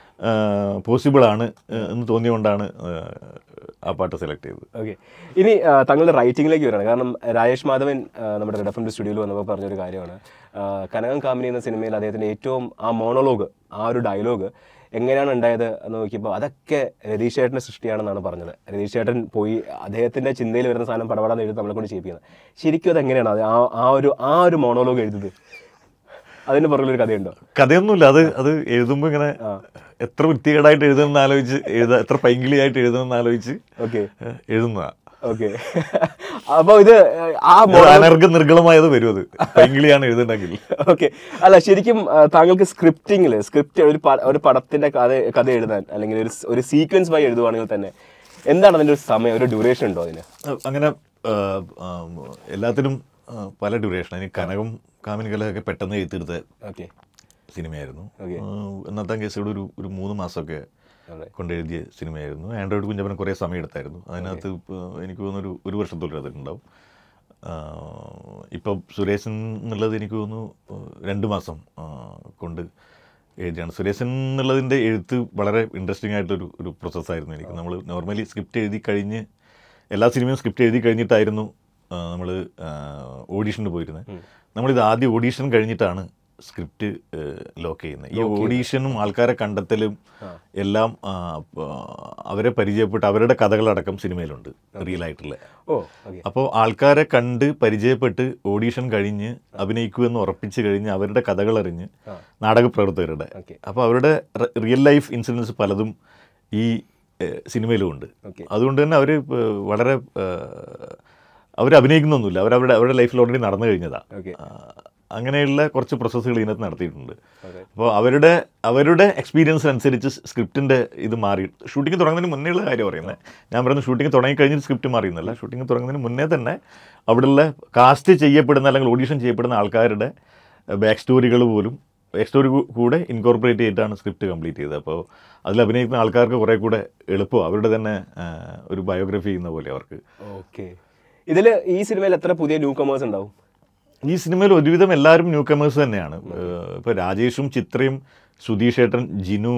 പോസിബിൾ ആണ് ഏഹ്, എന്ന് തോന്നിയുകൊണ്ടാണ് ഏഹ്, ആ പാട്ട് സെലക്ട് ചെയ്തത് ഓക്കെ ഇനി ആ, താങ്കളുടെ റൈറ്റിംഗിലേക്ക് വരണം കാരണം രാജേഷ് മാധവൻ ആ, നമ്മുടെ റെഡ് എഫ് സ്റ്റുഡിയോയിൽ വന്നപ്പോൾ പറഞ്ഞൊരു കാര്യമാണ് ആ, കനകം കാമിനി എന്ന സിനിമയിൽ അദ്ദേഹത്തിൻ്റെ ഏറ്റവും ആ മോണോലോഗ് ആ ഒരു ഡയലോഗ് എങ്ങനെയാണ് ഉണ്ടായത് എന്ന് നോക്കിയപ്പോൾ അതൊക്കെ രതീഷ് ചേട്ടൻ്റെ സൃഷ്ടിയാണെന്നാണ് പറഞ്ഞത് രതീഷ് ചേട്ടൻ പോയി അദ്ദേഹത്തിൻ്റെ ചിന്തയിൽ വരുന്ന സാധനം പടപടാന്ന് എഴുതി നമ്മളെ കൊണ്ട് ചെയ്യിപ്പിക്കുന്നത് ശരിക്കും അത് എങ്ങനെയാണ് അത് ആ ആ ഒരു ആ ഒരു മോണോലോഗ് എഴുതിയത് അതിന് പുറകിലൊരു കഥയുണ്ടോ കഥയൊന്നുമില്ല അത് അത് എഴുതുമ്പോൾ ഇങ്ങനെ എത്ര വൃത്തികേടായിട്ട് എഴുതുമെന്ന് ആലോചിച്ച് എഴുതാ എത്ര പൈങ്കിളിയായിട്ട് എഴുതുമെന്ന് ആലോചിച്ച് ഓക്കെ ഏഹ്, എഴുതുന്നതാണ് ഓക്കെ അപ്പോൾ ഇത് ആ ഇത് അനർഘ നിർഗളമായത് വരും അത് പൈങ്കിളിയാണ് എഴുതുന്നുണ്ടെങ്കിൽ ഓക്കെ അല്ല ശരിക്കും ആ, താങ്കൾക്ക് സ്ക്രിപ്റ്റിംഗിൽ സ്ക്രിപ്റ്റ് ഒരു പ- ഒരു പടത്തിന്റെ കഥ കഥ എഴുതാൻ അല്ലെങ്കിൽ ഒരു സ്- ഒരു സീക്വൻസ് വഴി എഴുതുവാണെങ്കിൽ തന്നെ എന്താണ് അതിന്റെ ഒരു സമയം ഒരു ഡ്യൂറേഷൻ ഉണ്ടോ അതിന് അങ്ങനെ ആ, ആ, എല്ലാത്തിനും ആ, പല ഡ്യൂറേഷൻ അതിന് കനകം കാമിനികലൊക്കെ പെട്ടെന്ന് എഴുത്തെടുത്ത ഓക്കെ സിനിമയായിരുന്നു Okay. ആ, എന്നത്തെ കേസോട് ഒരു ഒരു മൂന്ന് മാസമൊക്കെ കൊണ്ടെഴുതിയ സിനിമയായിരുന്നു ആൻഡ്രോയിഡ് കുഞ്ഞപ്പൻ കുറേ സമയം എടുത്തായിരുന്നു അതിനകത്ത് ഇപ്പൊ എനിക്ക് തോന്നുന്നു ഒരു ഒരു വർഷത്തോളം അതിലുണ്ടാവും ഇപ്പം സുരേശൻ എന്നുള്ളത് എനിക്ക് തോന്നുന്നു ആ, രണ്ട് മാസം ആ, കൊണ്ട് എഴുതിയാണ് സുരേശൻ എന്നുള്ളതിൻ്റെ എഴുത്ത് വളരെ ഇൻട്രസ്റ്റിംഗ് ആയിട്ടൊരു ഒരു പ്രോസസ്സായിരുന്നു എനിക്ക് നമ്മൾ നോർമലി സ്ക്രിപ്റ്റ് എഴുതി കഴിഞ്ഞ് എല്ലാ സിനിമയും സ്ക്രിപ്റ്റ് എഴുതി കഴിഞ്ഞിട്ടായിരുന്നു നമ്മൾ ഓഡീഷന് പോയിരുന്നത് നമ്മളിത് ആദ്യം ഓഡീഷൻ കഴിഞ്ഞിട്ടാണ് സ്ക്രിപ്റ്റ് ലോക്ക് ചെയ്യുന്നത് ഈ ഓഡീഷനും ആൾക്കാരെ കണ്ടെത്തലും എല്ലാം ആ, ആ, അവരെ പരിചയപ്പെട്ട് അവരുടെ കഥകളടക്കം സിനിമയിലുണ്ട് റിയൽ ആയിട്ടുള്ള ഓ ഓക്കെ അപ്പോൾ ആൾക്കാരെ കണ്ട് പരിചയപ്പെട്ട് ഓഡീഷൻ കഴിഞ്ഞ് അഭിനയിക്കുമെന്ന് ഉറപ്പിച്ച് കഴിഞ്ഞ് അവരുടെ കഥകൾ അറിഞ്ഞ് നാടകപ്രവർത്തകരുടെ Okay. അപ്പോൾ അവരുടെ റിയൽ ലൈഫ് ഇൻസിഡൻസ് പലതും ഈ ഏഹ്, സിനിമയിലും ഉണ്ട് Okay. അതുകൊണ്ട് തന്നെ അവർ വളരെ അവർ അഭിനയിക്കുന്നൊന്നുമില്ല അവരവരുടെ അവരുടെ ലൈഫിൽ ഓൾറെഡി നടന്നു കഴിഞ്ഞതാണ് ഓക്കെ അങ്ങനെയുള്ള കുറച്ച് പ്രോസസ്സുകൾ ഇതിനകത്ത് നടത്തിയിട്ടുണ്ട് Okay. അപ്പോൾ അവരുടെ അവരുടെ എക്സ്പീരിയൻസ് അനുസരിച്ച് സ്ക്രിപ്റ്റിൻ്റെ ഇത് മാറി ഷൂട്ടിംഗ് തുടങ്ങുന്നതിന് മുന്നേ ഉള്ള കാര്യം പറയുന്നത് ഞാൻ പറയുന്നത് ഷൂട്ടിംഗ് തുടങ്ങി കഴിഞ്ഞിട്ട് സ്ക്രിപ്റ്റ് മാറിയെന്നല്ല ഷൂട്ടിംഗ് തുടങ്ങുന്നതിന് മുന്നേ തന്നെ അവിടെയുള്ള കാസ്റ്റ് ചെയ്യപ്പെടുന്ന അല്ലെങ്കിൽ ഓഡീഷൻ ചെയ്യപ്പെടുന്ന ആൾക്കാരുടെ ബാക്ക് സ്റ്റോറികൾ പോലും ബാക്ക് സ്റ്റോറി കൂടെ ഇൻകോർപ്പറേറ്റ് ചെയ്തിട്ടാണ് സ്ക്രിപ്റ്റ് കംപ്ലീറ്റ് ചെയ്തത് അപ്പോൾ അതിൽ അഭിനയിക്കുന്ന ആൾക്കാർക്ക് കുറേ കൂടെ എളുപ്പമാണ് അവരുടെ തന്നെ ആ, ഒരു ബയോഗ്രഫി ചെയ്യുന്ന പോലെ അവർക്ക് ഓക്കെ ഇതിൽ ഈ സിനിമയിൽ എത്ര പുതിയ ന്യൂ കമേഴ്സ് ഉണ്ടാവും ഈ സിനിമയിൽ ഒരുവിധം എല്ലാവരും ന്യൂ കമേഴ്സ് തന്നെയാണ് ഏഹ് ഇപ്പൊ രാജേഷും ചിത്രയും സുധീഷ് ഏട്ടൻ ജിനു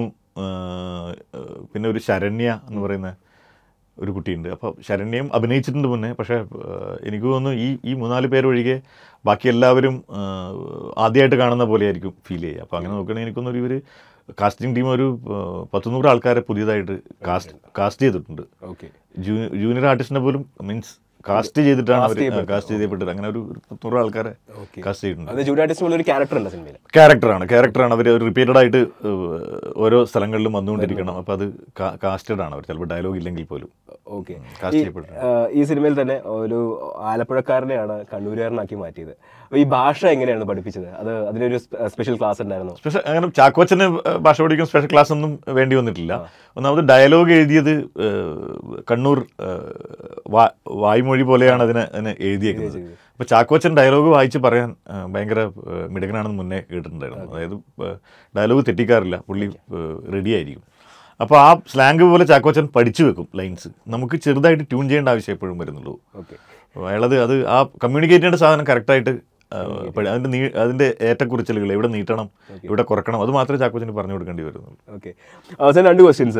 ഏഹ് ഏഹ് പിന്നെ ഒരു ശരണ്യ എന്ന് പറയുന്ന ഒരു കുട്ടിയുണ്ട് അപ്പോൾ ശരണ്യയും അഭിനയിച്ചിട്ടുണ്ട് മുന്നേ പക്ഷേ ഏഹ് എനിക്ക് തോന്നുന്നു ഈ ഈ മൂന്നാല് പേര് ഒഴികെ ബാക്കി എല്ലാവരും ഏഹ് ആദ്യമായിട്ട് കാണുന്ന പോലെയായിരിക്കും ഫീൽ ചെയ്യുക അപ്പോൾ അങ്ങനെ നോക്കുകയാണെങ്കിൽ എനിക്ക് തോന്നുന്നു ഇവർ കാസ്റ്റിംഗ് ടീം ഒരു ഏഹ് പത്തുനൂറ് ആൾക്കാരെ പുതിയതായിട്ട് കാസ്റ്റ് കാസ്റ്റ് ചെയ്തിട്ടുണ്ട് ഓക്കെ ജൂ- ജൂനിയർ ആർട്ടിസ്റ്റിനെ പോലും മീൻസ് കാസ്റ്റ് ചെയ്തിട്ടാണ് അവർ കാസ്റ്റ് ചെയ്യപ്പെട്ടത് അങ്ങനെ ഒരു ഒരു പത്തുനൂറ് ആൾക്കാരെ കാസ്റ്റ് ചെയ്തിട്ടുണ്ട് അത് ജൂഡ് ആർട്ടിസ്റ്റിനുള്ള ഒരു ക്യാരക്ടർ ഉണ്ട് സിനിമയിൽ ക്യാരക്ടറാണ് ക്യാരക്ടറാണ് അവർ റിപ്പീറ്റഡ് ആയിട്ട് ഏഹ്, ഓരോ സ്ഥലങ്ങളിലും വന്നുകൊണ്ടിരിക്കണം അപ്പോൾ അത് കാസ്റ്റഡ് ആണ് അവർ ചിലപ്പോൾ ഡയലോഗ് ഇല്ലെങ്കിൽ പോലും ഓക്കെ കാസ്റ്റ് ചെയ്യപ്പെട്ടത് ഈ സിനിമയിൽ തന്നെ ഒരു ആലപ്പുഴക്കാരനെയാണ് കണ്ണൂരുകാരനാക്കി മാറ്റിയത് അപ്പോൾ ഈ ഭാഷ എങ്ങനെയാണ് പഠിപ്പിച്ചത് അത് അതിനൊരു സ്പെഷ്യൽ ക്ലാസ് ഉണ്ടായിരുന്നു സ്പെഷ്യൽ അങ്ങനെ ചാക്കോച്ചന് ഭാഷ പഠിക്കാൻ സ്പെഷ്യൽ ക്ലാസ് ഒന്നും വേണ്ടി വന്നിട്ടില്ല ഒന്നാമത് ഡയലോഗ് എഴുതിയത് ഏഹ്, കണ്ണൂർ ഏഹ്, വാ- വായ്മൊഴി പോലെയാണ് അതിനെ അതിനെ എഴുതിയേക്കുന്നത് അപ്പോൾ ചാക്കോച്ചൻ ഡയലോഗ് വായിച്ച് പറയാൻ ഏഹ്, ഭയങ്കര ഏഹ്, മിടുക്കനാണെന്ന് മുന്നേ കേട്ടിട്ടുണ്ടായിരുന്നു അതായത് ഡയലോഗ് തെറ്റിക്കാറില്ല പുള്ളി റെഡി ആയിരിക്കും അപ്പോൾ ആ സ്ലാങ് പോലെ ചാക്കോച്ചൻ പഠിച്ചു വെക്കും ലൈൻസ് നമുക്ക് ചെറുതായിട്ട് ട്യൂൺ ചെയ്യേണ്ട ആവശ്യം എപ്പോഴും വരുന്നുള്ളൂ ഓക്കെ അപ്പോൾ അയാളത് അത് ആ കമ്മ്യൂണിക്കേറ്റ് ചെയ്യേണ്ട സാധനം കറക്റ്റായിട്ട് അതിൻ്റെ നീ അതിൻ്റെ ഏറ്റക്കുറിച്ചിലുകൾ എവിടെ നീട്ടണം എവിടെ കുറക്കണം അത് മാത്രമേ ചാക്കോച്ചന് പറഞ്ഞു കൊടുക്കേണ്ടി വരുന്നുള്ളൂ ഓക്കെ അവസാനം രണ്ട് ക്വസ്റ്റ്യൻസ്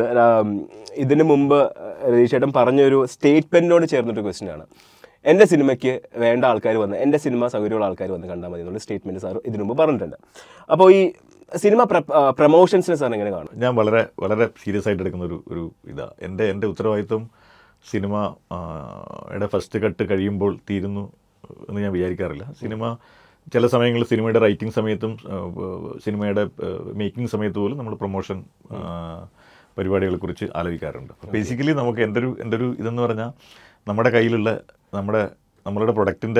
ഇതിനു മുമ്പ് രതീഷ് ചേട്ടൻ പറഞ്ഞൊരു സ്റ്റേറ്റ്മെന്റിനോട് ചേർന്നിട്ട് ക്വസ്റ്റ്യൻ ആണ് എൻ്റെ സിനിമയ്ക്ക് വേണ്ട ആൾക്കാർ വന്ന് എൻ്റെ സിനിമ സൗകര്യമുള്ള ആൾക്കാർ വന്ന് കണ്ടാൽ മതി എന്നുള്ള സ്റ്റേറ്റ്മെന്റ് സാർ ഇതിനു മുമ്പ് പറഞ്ഞിട്ടുണ്ട് അപ്പോൾ ഈ സിനിമ പ്രൊമോഷൻസിന് സാർ എങ്ങനെ കാണും ഞാൻ വളരെ വളരെ സീരിയസ് ആയിട്ട് എടുക്കുന്ന ഒരു ഒരു ഇതാ എൻ്റെ എൻ്റെ ഉത്തരവാദിത്വം സിനിമ ആ, യുടെ ഫസ്റ്റ് കട്ട് കഴിയുമ്പോൾ തീരുന്നു എന്ന് ഞാൻ വിചാരിക്കാറില്ല സിനിമ ചില സമയങ്ങളിൽ സിനിമയുടെ റൈറ്റിംഗ് സമയത്തും ആ, സിനിമയുടെ മേക്കിംഗ് സമയത്ത് പോലും നമ്മൾ പ്രൊമോഷൻ പരിപാടികളെക്കുറിച്ച് ആലോചിക്കാറുണ്ട് ബേസിക്കലി നമുക്ക് എൻ്റെ ഒരു എൻ്റെ ഒരു ഇതെന്ന് പറഞ്ഞാൽ നമ്മുടെ കയ്യിലുള്ള നമ്മുടെ നമ്മളുടെ പ്രൊഡക്റ്റിൻ്റെ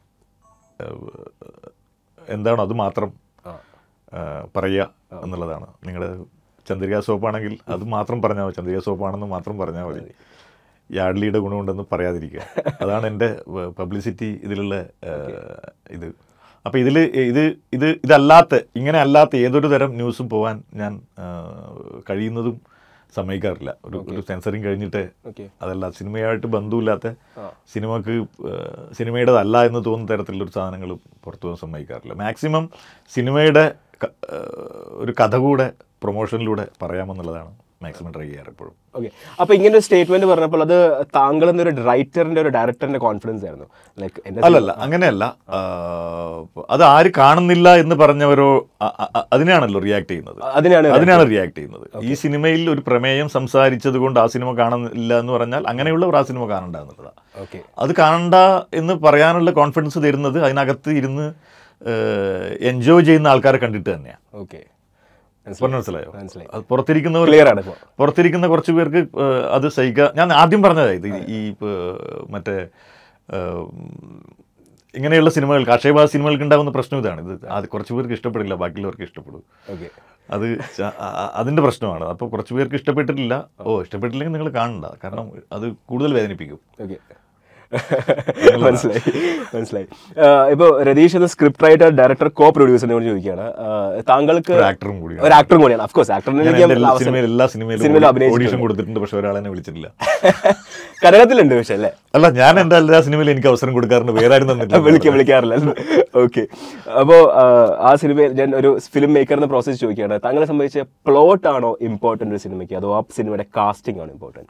എന്താണോ അത് മാത്രം ആ, പറയുക എന്നുള്ളതാണ് നിങ്ങളുടെ ചന്ദ്രിക സോപ്പാണെങ്കിൽ അത് മാത്രം പറഞ്ഞാൽ മതി ചന്ദ്രിക സോപ്പാണെന്ന് മാത്രം പറഞ്ഞാൽ മതി യാഡ്ലിയുടെ ഗുണമുണ്ടെന്ന് പറയാതിരിക്കുക അതാണ് എൻ്റെ പബ്ലിസിറ്റി ഇതിലുള്ള ആ, ഇത് അപ്പോൾ ഇതിൽ ഇത് ഇത് ഇതല്ലാത്ത ഇങ്ങനെ അല്ലാത്ത ഏതൊരു തരം ന്യൂസും പോകാൻ ഞാൻ ആ, കഴിയുന്നതും സമ്മതിക്കാറില്ല ഒരു ഒരു സെൻസറിങ് കഴിഞ്ഞിട്ട് ഓക്കെ അതല്ല സിനിമയായിട്ട് ബന്ധമില്ലാത്ത സിനിമക്ക് ഏഹ്, സിനിമയുടേതല്ല എന്ന് തോന്നുന്ന തരത്തിലുള്ള ഒരു സാധനങ്ങൾ പുറത്തു പോകാൻ സമ്മതിക്കാറില്ല മാക്സിമം സിനിമയുടെ ക- ഏഹ്, ഒരു കഥ കൂടെ പ്രൊമോഷനിലൂടെ പറയാമെന്നുള്ളതാണ് മാക്സിമം ട്രൈ ചെയ്യാറ് എപ്പോഴും ഓക്കെ അപ്പൊ ഇങ്ങനെ ഒരു സ്റ്റേറ്റ്മെന്റ് പറഞ്ഞപ്പോൾ അത് താങ്കൾ എന്നൊരു റൈറ്ററിന്റെ ഒരു ഡയറക്ടറിന്റെ കോൺഫിഡൻസ് ആയിരുന്നു ലൈക്ക് എന്റെ അല്ലല്ല അങ്ങനെയല്ല ആഹ്, അത് ആര് കാണുന്നില്ല എന്ന് പറഞ്ഞവരോ അ- അ- അ- അതിനെയാണല്ലോ റിയാക്ട് ചെയ്യുന്നത് അതിനാണ് അതിനാണ് റിയാക്ട് ചെയ്യുന്നത് ഈ സിനിമയിൽ ഒരു പ്രമേയം സംസാരിച്ചത് കൊണ്ട് ആ സിനിമ കാണുന്നില്ല എന്ന് പറഞ്ഞാൽ അങ്ങനെയുള്ളവർ ആ സിനിമ കാണണ്ട എന്നുള്ളതാണ് ഓക്കെ അത് കാണണ്ട എന്ന് പറയാനുള്ള കോൺഫിഡൻസ് തരുന്നത് അതിനകത്ത് ഇരുന്ന് എൻജോയ് ചെയ്യുന്ന ആൾക്കാരെ കണ്ടിട്ട് തന്നെയാണ് ഓക്കെ പറഞ്ഞ മനസ്സിലായോ മനസ്സിലായി അത് പുറത്തിരിക്കുന്നവർ ക്ലിയർ ആണ് ഇപ്പോൾ പുറത്തിരിക്കുന്ന കുറച്ച് പേർക്ക് ഏഹ്, അത് സഹിക്കുക ഞാൻ ആദ്യം പറഞ്ഞതാ ഇത് ഈ ഇപ്പൊ, മറ്റേ ഏഹ്, ഇങ്ങനെയുള്ള സിനിമകൾ കാർഷികഭാഷ സിനിമകൾക്ക് ഉണ്ടാകുന്ന പ്രശ്നം ഇതാണ് ഇത് അത് കുറച്ച് പേർക്ക് ഇഷ്ടപ്പെടില്ല ബാക്കിയുള്ളവർക്ക് ഇഷ്ടപ്പെടും ഓക്കെ അത് ച- അ- അ- അതിന്റെ പ്രശ്നമാണ് അപ്പോൾ കുറച്ച് പേർക്ക് ഇഷ്ടപ്പെട്ടിട്ടില്ല ഓ ഇഷ്ടപ്പെട്ടില്ലെങ്കിൽ നിങ്ങൾ കാണണ്ട കാരണം അത് കൂടുതൽ വേദനിപ്പിക്കും ഓക്കെ മനസ്സിലായി മനസ്സിലായി ഇപ്പോൾ രതീഷ് എന്ന സ്ക്രിപ്റ്റ് റൈറ്റർ ഡയറക്ടർ കോ പ്രൊഡ്യൂസറിനോട് ചോദിക്കുകയാണ് ആ, താങ്കൾക്ക് ഒരു ആക്ടറും കൂടിയാണ് ഒരു ആക്ടറും കൂടിയാണ് അഫ്കോഴ്സ് ഞാൻ ആക്ടറിനെ എൻ്റെ എല്ലാ സിനിമയിൽ എല്ലാ സിനിമയിൽ സിനിമയിലും അഭിനയിച്ചിട്ടുണ്ട്. ഓഡീഷൻ കൊടുത്തിട്ടുണ്ട് പക്ഷെ ഒരാളെന്നെ വിളിച്ചിട്ടില്ല കന്നഡത്തിലുണ്ട് പക്ഷേ അല്ലേ അല്ല ഞാൻ എൻ്റെ എല്ലാ സിനിമയിലും എനിക്ക് അവസരം കൊടുക്കാറുണ്ട് വേറെ ആരും തന്നിട്ടില്ല വിളിക്കാൻ വിളിക്കാറില്ല ഓക്കെ അപ്പോൾ ആ സിനിമയിൽ ഞാൻ ഒരു ഫിലിം മേക്കറിന് പ്രോസസ്സ് ചോദിക്കുകയാണ് താങ്കളെ സംബന്ധിച്ച് പ്ലോട്ട് ആണോ ഇമ്പോർട്ടൻ്റ് ഒരു സിനിമയ്ക്ക് അതോ ആ സിനിമയുടെ കാസ്റ്റിംഗ് ആണോ ഇമ്പോർട്ടൻറ്റ്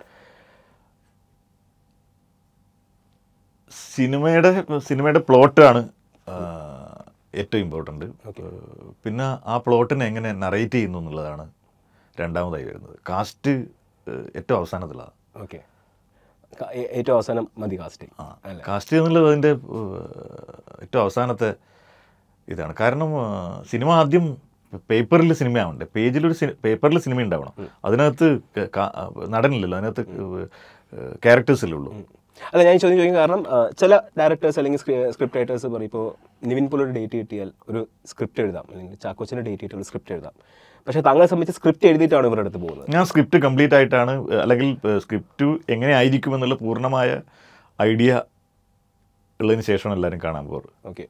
സിനിമയുടെ സിനിമയുടെ പ്ലോട്ടാണ് ഏറ്റവും ഇമ്പോർട്ടൻ്റ് പിന്നെ ആ പ്ലോട്ടിനെ എങ്ങനെ നറേറ്റ് ചെയ്യുന്നു എന്നുള്ളതാണ് രണ്ടാമതായി വരുന്നത് കാസ്റ്റ് ഏറ്റവും അവസാനത്തിലാണ് ഓക്കെ ഏറ്റവും അവസാനം മതി കാസ്റ്റിംഗ് അല്ലേ കാസ്റ്റ് എന്നുള്ളത് അതിൻ്റെ ഏഹ്, ഏറ്റവും അവസാനത്തെ ഇതാണ് കാരണം ആ, സിനിമ ആദ്യം പേപ്പറിൽ സിനിമ ആവണ്ടേ പേജിലൊരു പേപ്പറിൽ സിനിമ ഉണ്ടാവണം അതിനകത്ത് ക- കാ- നടനില്ലല്ലോ അതിനകത്ത് ക്യാരക്ടേഴ്സല്ലേ ഉള്ളൂ അല്ല ഞാൻ ഈ ചോദ്യം ചോദിക്കും കാരണം ആ, ചില ഡയറക്ടേഴ്സ് അല്ലെങ്കിൽ സ്ക്രിപ്റ്റ് റൈറ്റേഴ്സ് പറയും ഇപ്പോൾ നിവിൻ പോലൊരു ഡേറ്റ് കിട്ടിയാൽ ഒരു സ്ക്രിപ്റ്റ് എഴുതാം അല്ലെങ്കിൽ ചാക്കോച്ചിൻ്റെ ഡേറ്റ് കിട്ടിയാൽ ഒരു സ്ക്രിപ്റ്റ് എഴുതാം പക്ഷേ താങ്കളെ സംബന്ധിച്ച് സ്ക്രിപ്റ്റ് എഴുതിയിട്ടാണ് ഇവരുടെ അടുത്ത് പോകുന്നത് ഞാൻ സ്ക്രിപ്റ്റ് കംപ്ലീറ്റ് ആയിട്ടാണ് ഏഹ്, അല്ലെങ്കിൽ സ്ക്രിപ്റ്റ് എങ്ങനെ ആയിരിക്കും എന്നുള്ള പൂർണ്ണമായ ഐഡിയ ഉള്ളതിന് ശേഷമാണ് എല്ലാവരും കാണാൻ പോറ് ഓക്കെ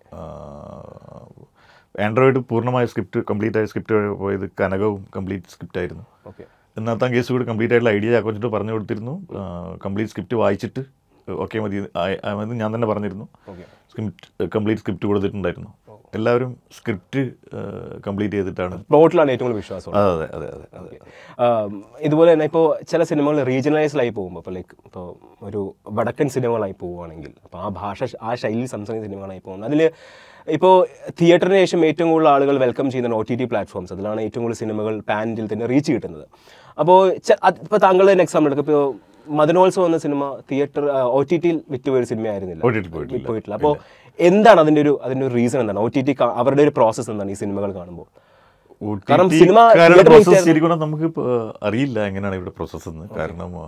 ആൻഡ്രോയിഡ് പൂർണ്ണമായ സ്ക്രിപ്റ്റ് കംപ്ലീറ്റ് ആയ സ്ക്രിപ്റ്റ് പോയത് കനകവും കംപ്ലീറ്റ് സ്ക്രിപ്റ്റ് ആയിരുന്നു ഓക്കെ എന്നാത്താം കേസ് കൂടി കംപ്ലീറ്റ് ആയിട്ടുള്ള ഐഡിയ ചാക്കോച്ചിട്ട് പറഞ്ഞു കൊടുത്തിരുന്നു കംപ്ലീറ്റ് സ്ക്രിപ്റ്റ് വായിച്ചിട്ട് ഓക്കെ മതി ആ- ആ മതി ഞാൻ തന്നെ പറഞ്ഞിരുന്നു ഓക്കെ സ്ക്രിപ്റ്റ് കംപ്ലീറ്റ് സ്ക്രിപ്റ്റ് കൊടുത്തിട്ടുണ്ടായിരുന്നു എല്ലാവരും സ്ക്രിപ്റ്റ് കംപ്ലീറ്റ് ചെയ്തിട്ടാണ് പ്ലോട്ടിലാണ് ഏറ്റവും കൂടുതൽ വിശ്വാസം അതെ അതെ അതെ അതെ അതെ ആം, ഇതുപോലെ തന്നെ ഇപ്പോൾ ചില സിനിമകൾ റീജിയണലൈസ്ഡായി പോകുമ്പോൾ ഇപ്പോൾ ലൈക്ക് ഇപ്പോൾ ഒരു വടക്കൻ സിനിമകളായി പോവുകയാണെങ്കിൽ അപ്പോൾ ആ ഭാഷ ആ ശൈലിയിൽ സംസാരിക്കുന്ന സിനിമകളായി പോകുന്നത് അതിൽ ഇപ്പോൾ തിയേറ്ററിന് ശേഷം ഏറ്റവും കൂടുതൽ ആളുകൾ വെൽക്കം ചെയ്യുന്ന ഒ ടി ടി പ്ലാറ്റ്ഫോംസ് അതിലാണ് ഏറ്റവും കൂടുതൽ സിനിമകൾ പാൻ ഇന്ത്യയിൽ തന്നെ റീച്ച് കിട്ടുന്നത് അപ്പോൾ ഇപ്പോൾ താങ്കൾ തന്നെ എക്സാമ്പിൾ എടുക്കും ഇപ്പോൾ മദനോത്സവം എന്ന സിനിമ തിയേറ്റർ ഒ ടി ടിയിൽ വിറ്റുപോയൊരു സിനിമയായിരുന്നില്ല OTT പോയിട്ടില്ല. പോയിട്ടില്ല അപ്പോൾ എന്താണ് അതിൻ്റെ ഒരു അതിൻ്റെ ഒരു റീസൺ എന്താണ് ഒ ടി ടി അവരുടെ ഒരു പ്രോസസ്സ് എന്താണ് ഈ സിനിമകൾ കാണുമ്പോൾ കാരണം സിനിമ theatre പ്രോസസ് release ശരിക്കും നമുക്ക് ഇപ്പൊ അറിയില്ല എങ്ങനെയാണ് ഇവിടെ പ്രോസസ്സ് എന്ന് കാരണം ആ,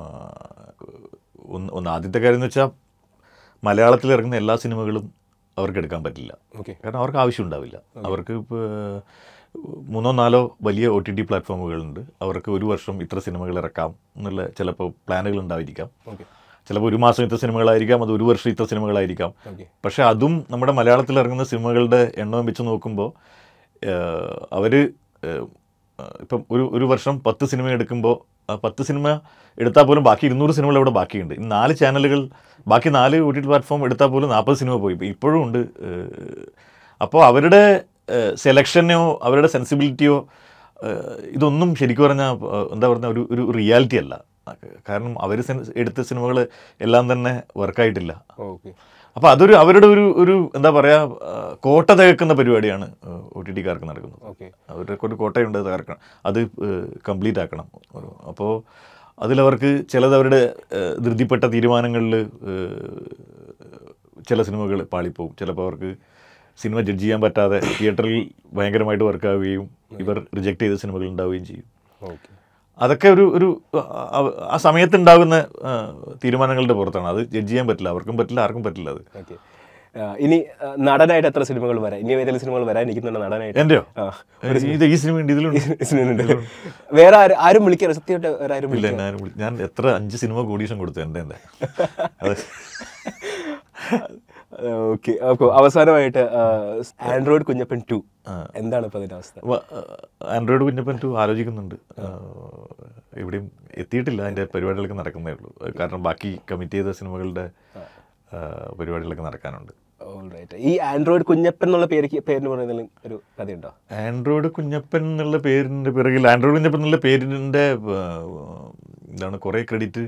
ഒന്ന് ഒന്ന് ആദ്യത്തെ കാര്യം എന്ന് വെച്ചാൽ മലയാളത്തിൽ ഇറങ്ങുന്ന എല്ലാ സിനിമകളും അവർക്ക് എടുക്കാൻ പറ്റില്ല ഓക്കെ കാരണം അവർക്ക് ആവശ്യം ഉണ്ടാവില്ല അവർക്ക് ഇപ്പോൾ മൂന്നോ നാലോ വലിയ ഒ ടി ടി പ്ലാറ്റ്ഫോമുകളുണ്ട് അവർക്ക് ഒരു വർഷം ഇത്ര സിനിമകൾ ഇറക്കാം എന്നുള്ള ചിലപ്പോൾ പ്ലാനുകൾ ഉണ്ടായിരിക്കാം ഓക്കെ ചിലപ്പോൾ ഒരു മാസം ഇത്ര സിനിമകളായിരിക്കാം അത് ഒരു വർഷം ഇത്ര സിനിമകളായിരിക്കാം ഓക്കെ പക്ഷെ അതും നമ്മുടെ മലയാളത്തിൽ ഇറങ്ങുന്ന സിനിമകളുടെ എണ്ണം വെച്ച് നോക്കുമ്പോൾ അവർ ഇപ്പം ഒരു ഒരു വർഷം പത്ത് സിനിമ എടുക്കുമ്പോൾ ആ പത്ത് സിനിമ എടുത്താൽ പോലും ബാക്കി ഇരുന്നൂറ് സിനിമകൾ അവിടെ ബാക്കിയുണ്ട് ഈ നാല് ചാനലുകൾ ബാക്കി നാല് ഒ ടി ടി പ്ലാറ്റ്ഫോം എടുത്താൽ പോലും നാൽപ്പത് സിനിമ പോയി ഇപ്പം ഇപ്പോഴും ഉണ്ട് അപ്പോൾ അവരുടെ സെലക്ഷനോ അവരുടെ സെൻസിബിലിറ്റിയോ ഇതൊന്നും ശരിക്കും പറഞ്ഞാൽ എന്താ പറയുക ഒരു ഒരു റിയാലിറ്റി അല്ല കാരണം അവർ എടുത്ത സിനിമകൾ എല്ലാം തന്നെ വർക്കായിട്ടില്ല ഓക്കെ അപ്പോൾ അതൊരു അവരുടെ ഒരു ഒരു എന്താ പറയുക കോട്ട തകർക്കുന്ന പരിപാടിയാണ് ഒ ടി ടിക്കാർക്ക് നടക്കുന്നത് ഓക്കെ അവരുടെ ഒരു കോട്ടയുണ്ട് തകർക്കണം അത് കംപ്ലീറ്റ് ആക്കണം അപ്പോൾ അതിലവർക്ക് ചിലത് അവരുടെ ഏഹ്, ധൃതിപ്പെട്ട തീരുമാനങ്ങളിൽ ചില സിനിമകൾ പാളിപ്പോവും ചിലപ്പോൾ അവർക്ക് സിനിമ ജഡ്ജ് ചെയ്യാൻ പറ്റാതെ തിയേറ്ററിൽ ഭയങ്കരമായിട്ട് വർക്കാവുകയും ഇവർ റിജക്റ്റ് ചെയ്ത സിനിമകൾ ഉണ്ടാവുകയും ചെയ്യും ഓക്കെ അതൊക്കെ ഒരു ഒരു ആ- ആ- ആ സമയത്തുണ്ടാകുന്ന ആ, തീരുമാനങ്ങളുടെ പുറത്താണ് അത് ജഡ്ജ് ചെയ്യാൻ പറ്റില്ല അവർക്കും പറ്റില്ല ആർക്കും പറ്റില്ല അത് ഓക്കെ ഇനി ആ, നടനായിട്ട് എത്ര സിനിമകൾ വരാം ഇനി ഏതെങ്കിലും സിനിമകൾ വരാനിരിക്കുന്നുണ്ട് നടനായിട്ട് എൻ്റെയോ ആ ഇത് ഈ സിനിമ ഉണ്ട് ഇതിലുണ്ട് ഇതിനുണ്ട്. വേറെ ആരും ആരും വിളിക്കാറ് സത്യമായിട്ട് വേറെ ആരും ഇല്ല വിളിക്കാറ് ഞാൻ വിളി- ഞാൻ എത്ര അഞ്ച് സിനിമ കോടീഷൻ കൊടുത്തു എൻ്റെ എൻ്റെ അത് ഓക്കെ അപ്പോൾ അവസാനമായിട്ട് ആൻഡ്രോയിഡ് കുഞ്ഞപ്പൻ ടു എന്താണ് ഇപ്പൊ അതിന്റെ അവസ്ഥ വ- ആൻഡ്രോയിഡ് കുഞ്ഞപ്പൻ ടു ആലോചിക്കുന്നുണ്ട് ആ, എവിടെയും എത്തിയിട്ടില്ല അതിൻ്റെ പരിപാടികളൊക്കെ നടക്കുന്നേ ഉള്ളൂ കാരണം ബാക്കി കമ്മിറ്റ് ചെയ്ത സിനിമകളുടെ ആ, പരിപാടികളൊക്കെ നടക്കാനുണ്ട് Alright. ഈ ആൻഡ്രോയിഡ് കുഞ്ഞപ്പൻ എന്നുള്ള പേര് പേരിന് പറയുന്നതിൽ ഒരു കഥയുണ്ടോ ആൻഡ്രോയിഡ് കുഞ്ഞപ്പൻ എന്നുള്ള പേരിൻ്റെ പിറകിൽ ആൻഡ്രോയിഡ് കുഞ്ഞപ്പൻ എന്നുള്ള പേരിൻ്റെ ആ, എന്താണ് കുറേ ക്രെഡിറ്റ്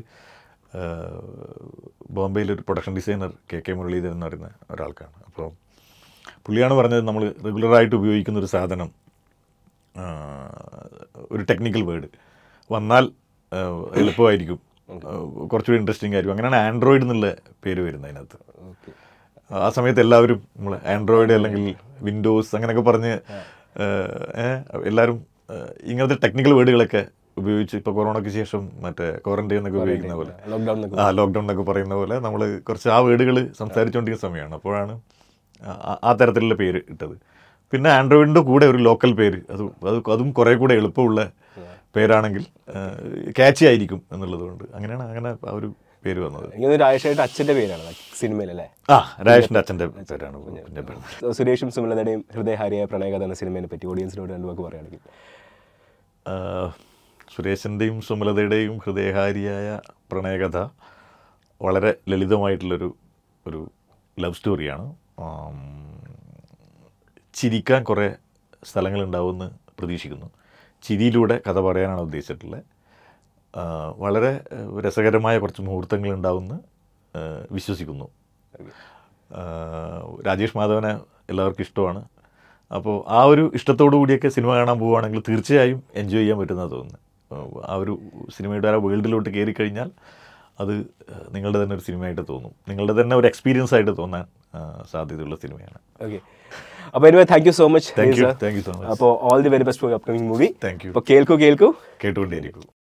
ബോംബെയിലെ ഒരു production designer K K Muraleedharan എന്ന് പറയുന്ന ഒരാൾക്കാണ് അപ്പോൾ പുള്ളിയാണ് പറഞ്ഞത് നമ്മൾ റെഗുലറായിട്ട് ഉപയോഗിക്കുന്ന ഒരു സാധനം ആ, ഒരു ടെക്നിക്കൽ വേർഡ് വന്നാൽ ആ, എളുപ്പമായിരിക്കും ആ, കുറച്ചുകൂടി ഇൻട്രസ്റ്റിംഗ് ആയിരിക്കും അങ്ങനെയാണ് ആൻഡ്രോയിഡ് എന്നുള്ള പേര് വരുന്നത് അതിനകത്ത് ഓക്കെ ആ സമയത്ത് എല്ലാവരും നമ്മൾ ആൻഡ്രോയിഡ് അല്ലെങ്കിൽ വിൻഡോസ് അങ്ങനെയൊക്കെ പറഞ്ഞ് ഏഹ്, ഏഹ്, എല്ലാവരും ഏഹ്, ഇങ്ങനത്തെ ടെക്നിക്കൽ വേർഡുകളൊക്കെ ഉപയോഗിച്ച് ഇപ്പോൾ കൊറോണയ്ക്ക് ശേഷം മറ്റേ ക്വാറന്റൈൻ എന്നൊക്കെ ഉപയോഗിക്കുന്ന പോലെ ലോക്ക്ഡൌൺ ആ ലോക്ക്ഡൗൺ എന്നൊക്കെ പറയുന്ന പോലെ നമ്മൾ കുറച്ച് ആ വേർഡുകൾ സംസാരിച്ചുകൊണ്ടിരിക്കുന്ന സമയമാണ് അപ്പോഴാണ് ആ- ആ തരത്തിലുള്ള പേര് ഇട്ടത് പിന്നെ ആൻഡ്രോയിഡിൻ്റെ കൂടെ ഒരു ലോക്കൽ പേര് അത് അത് അതും കുറേ കൂടെ എളുപ്പമുള്ള പേരാണെങ്കിൽ ക്യാച്ചി ആയിരിക്കും എന്നുള്ളതുകൊണ്ട് അങ്ങനെയാണ് അങ്ങനെ ആ ഒരു പേര് വന്നത് എനിക്ക് രാജേഷായിട്ട് അച്ഛന്റെ പേരാണ് സിനിമയിലല്ലേ ആ രാജേഷിൻ്റെ അച്ഛൻ്റെ പേരാണ് കുഞ്ഞപ്പൻ സുരേഷും സുമലതയുടെയും ഹൃദയഹാരിയായ പ്രണയകഥ എന്ന സിനിമയെ പറ്റി ഓഡിയൻസിനോട് രണ്ടു വാക്ക് പറയുകയാണെങ്കിൽ ആഹ് സുരേഷിൻ്റെയും സുമലതയുടെയും ഹൃദയഹാരിയായ പ്രണയകഥ വളരെ ലളിതമായിട്ടുള്ളൊരു ഒരു ലവ് സ്റ്റോറിയാണ് ആം, ചിരിക്കാൻ കുറേ സ്ഥലങ്ങളുണ്ടാവുമെന്ന് പ്രതീക്ഷിക്കുന്നു ചിരിയിലൂടെ കഥ പറയാനാണ് ഉദ്ദേശിച്ചിട്ടുള്ളത് ആഹ് വളരെ ആഹ് രസകരമായ കുറച്ച് മുഹൂർത്തങ്ങൾ ഉണ്ടാവുമെന്ന് ആഹ് വിശ്വസിക്കുന്നു ആഹ് രാജേഷ് മാധവനെ എല്ലാവർക്കും ഇഷ്ടമാണ് അപ്പോൾ ആ ഒരു ഇഷ്ടത്തോടു കൂടിയൊക്കെ സിനിമ കാണാൻ പോവുകയാണെങ്കിൽ തീർച്ചയായും എൻജോയ് ചെയ്യാൻ പറ്റുന്നതാണ് തോന്നുന്നത് ആഹ് ആ ഒരു സിനിമയുടെ ആ വേൾഡിലോട്ട് കയറി കഴിഞ്ഞാൽ അത് ആഹ് നിങ്ങളുടെ തന്നെ ഒരു സിനിമയായിട്ട് തോന്നും നിങ്ങളുടെ തന്നെ ഒരു എക്സ്പീരിയൻസ് ആയിട്ട് തോന്നാൻ ആഹ് സാധ്യതയുള്ള സിനിമയാണ് ഓക്കെ അപ്പോൾ anyway thank you so much thank you thank you so much അപ്പോൾ all the very best for upcoming movie thank you അപ്പോൾ കേൾക്കൂ കേൾക്കൂ കേട്ടുകൊണ്ടേയിരിക്കും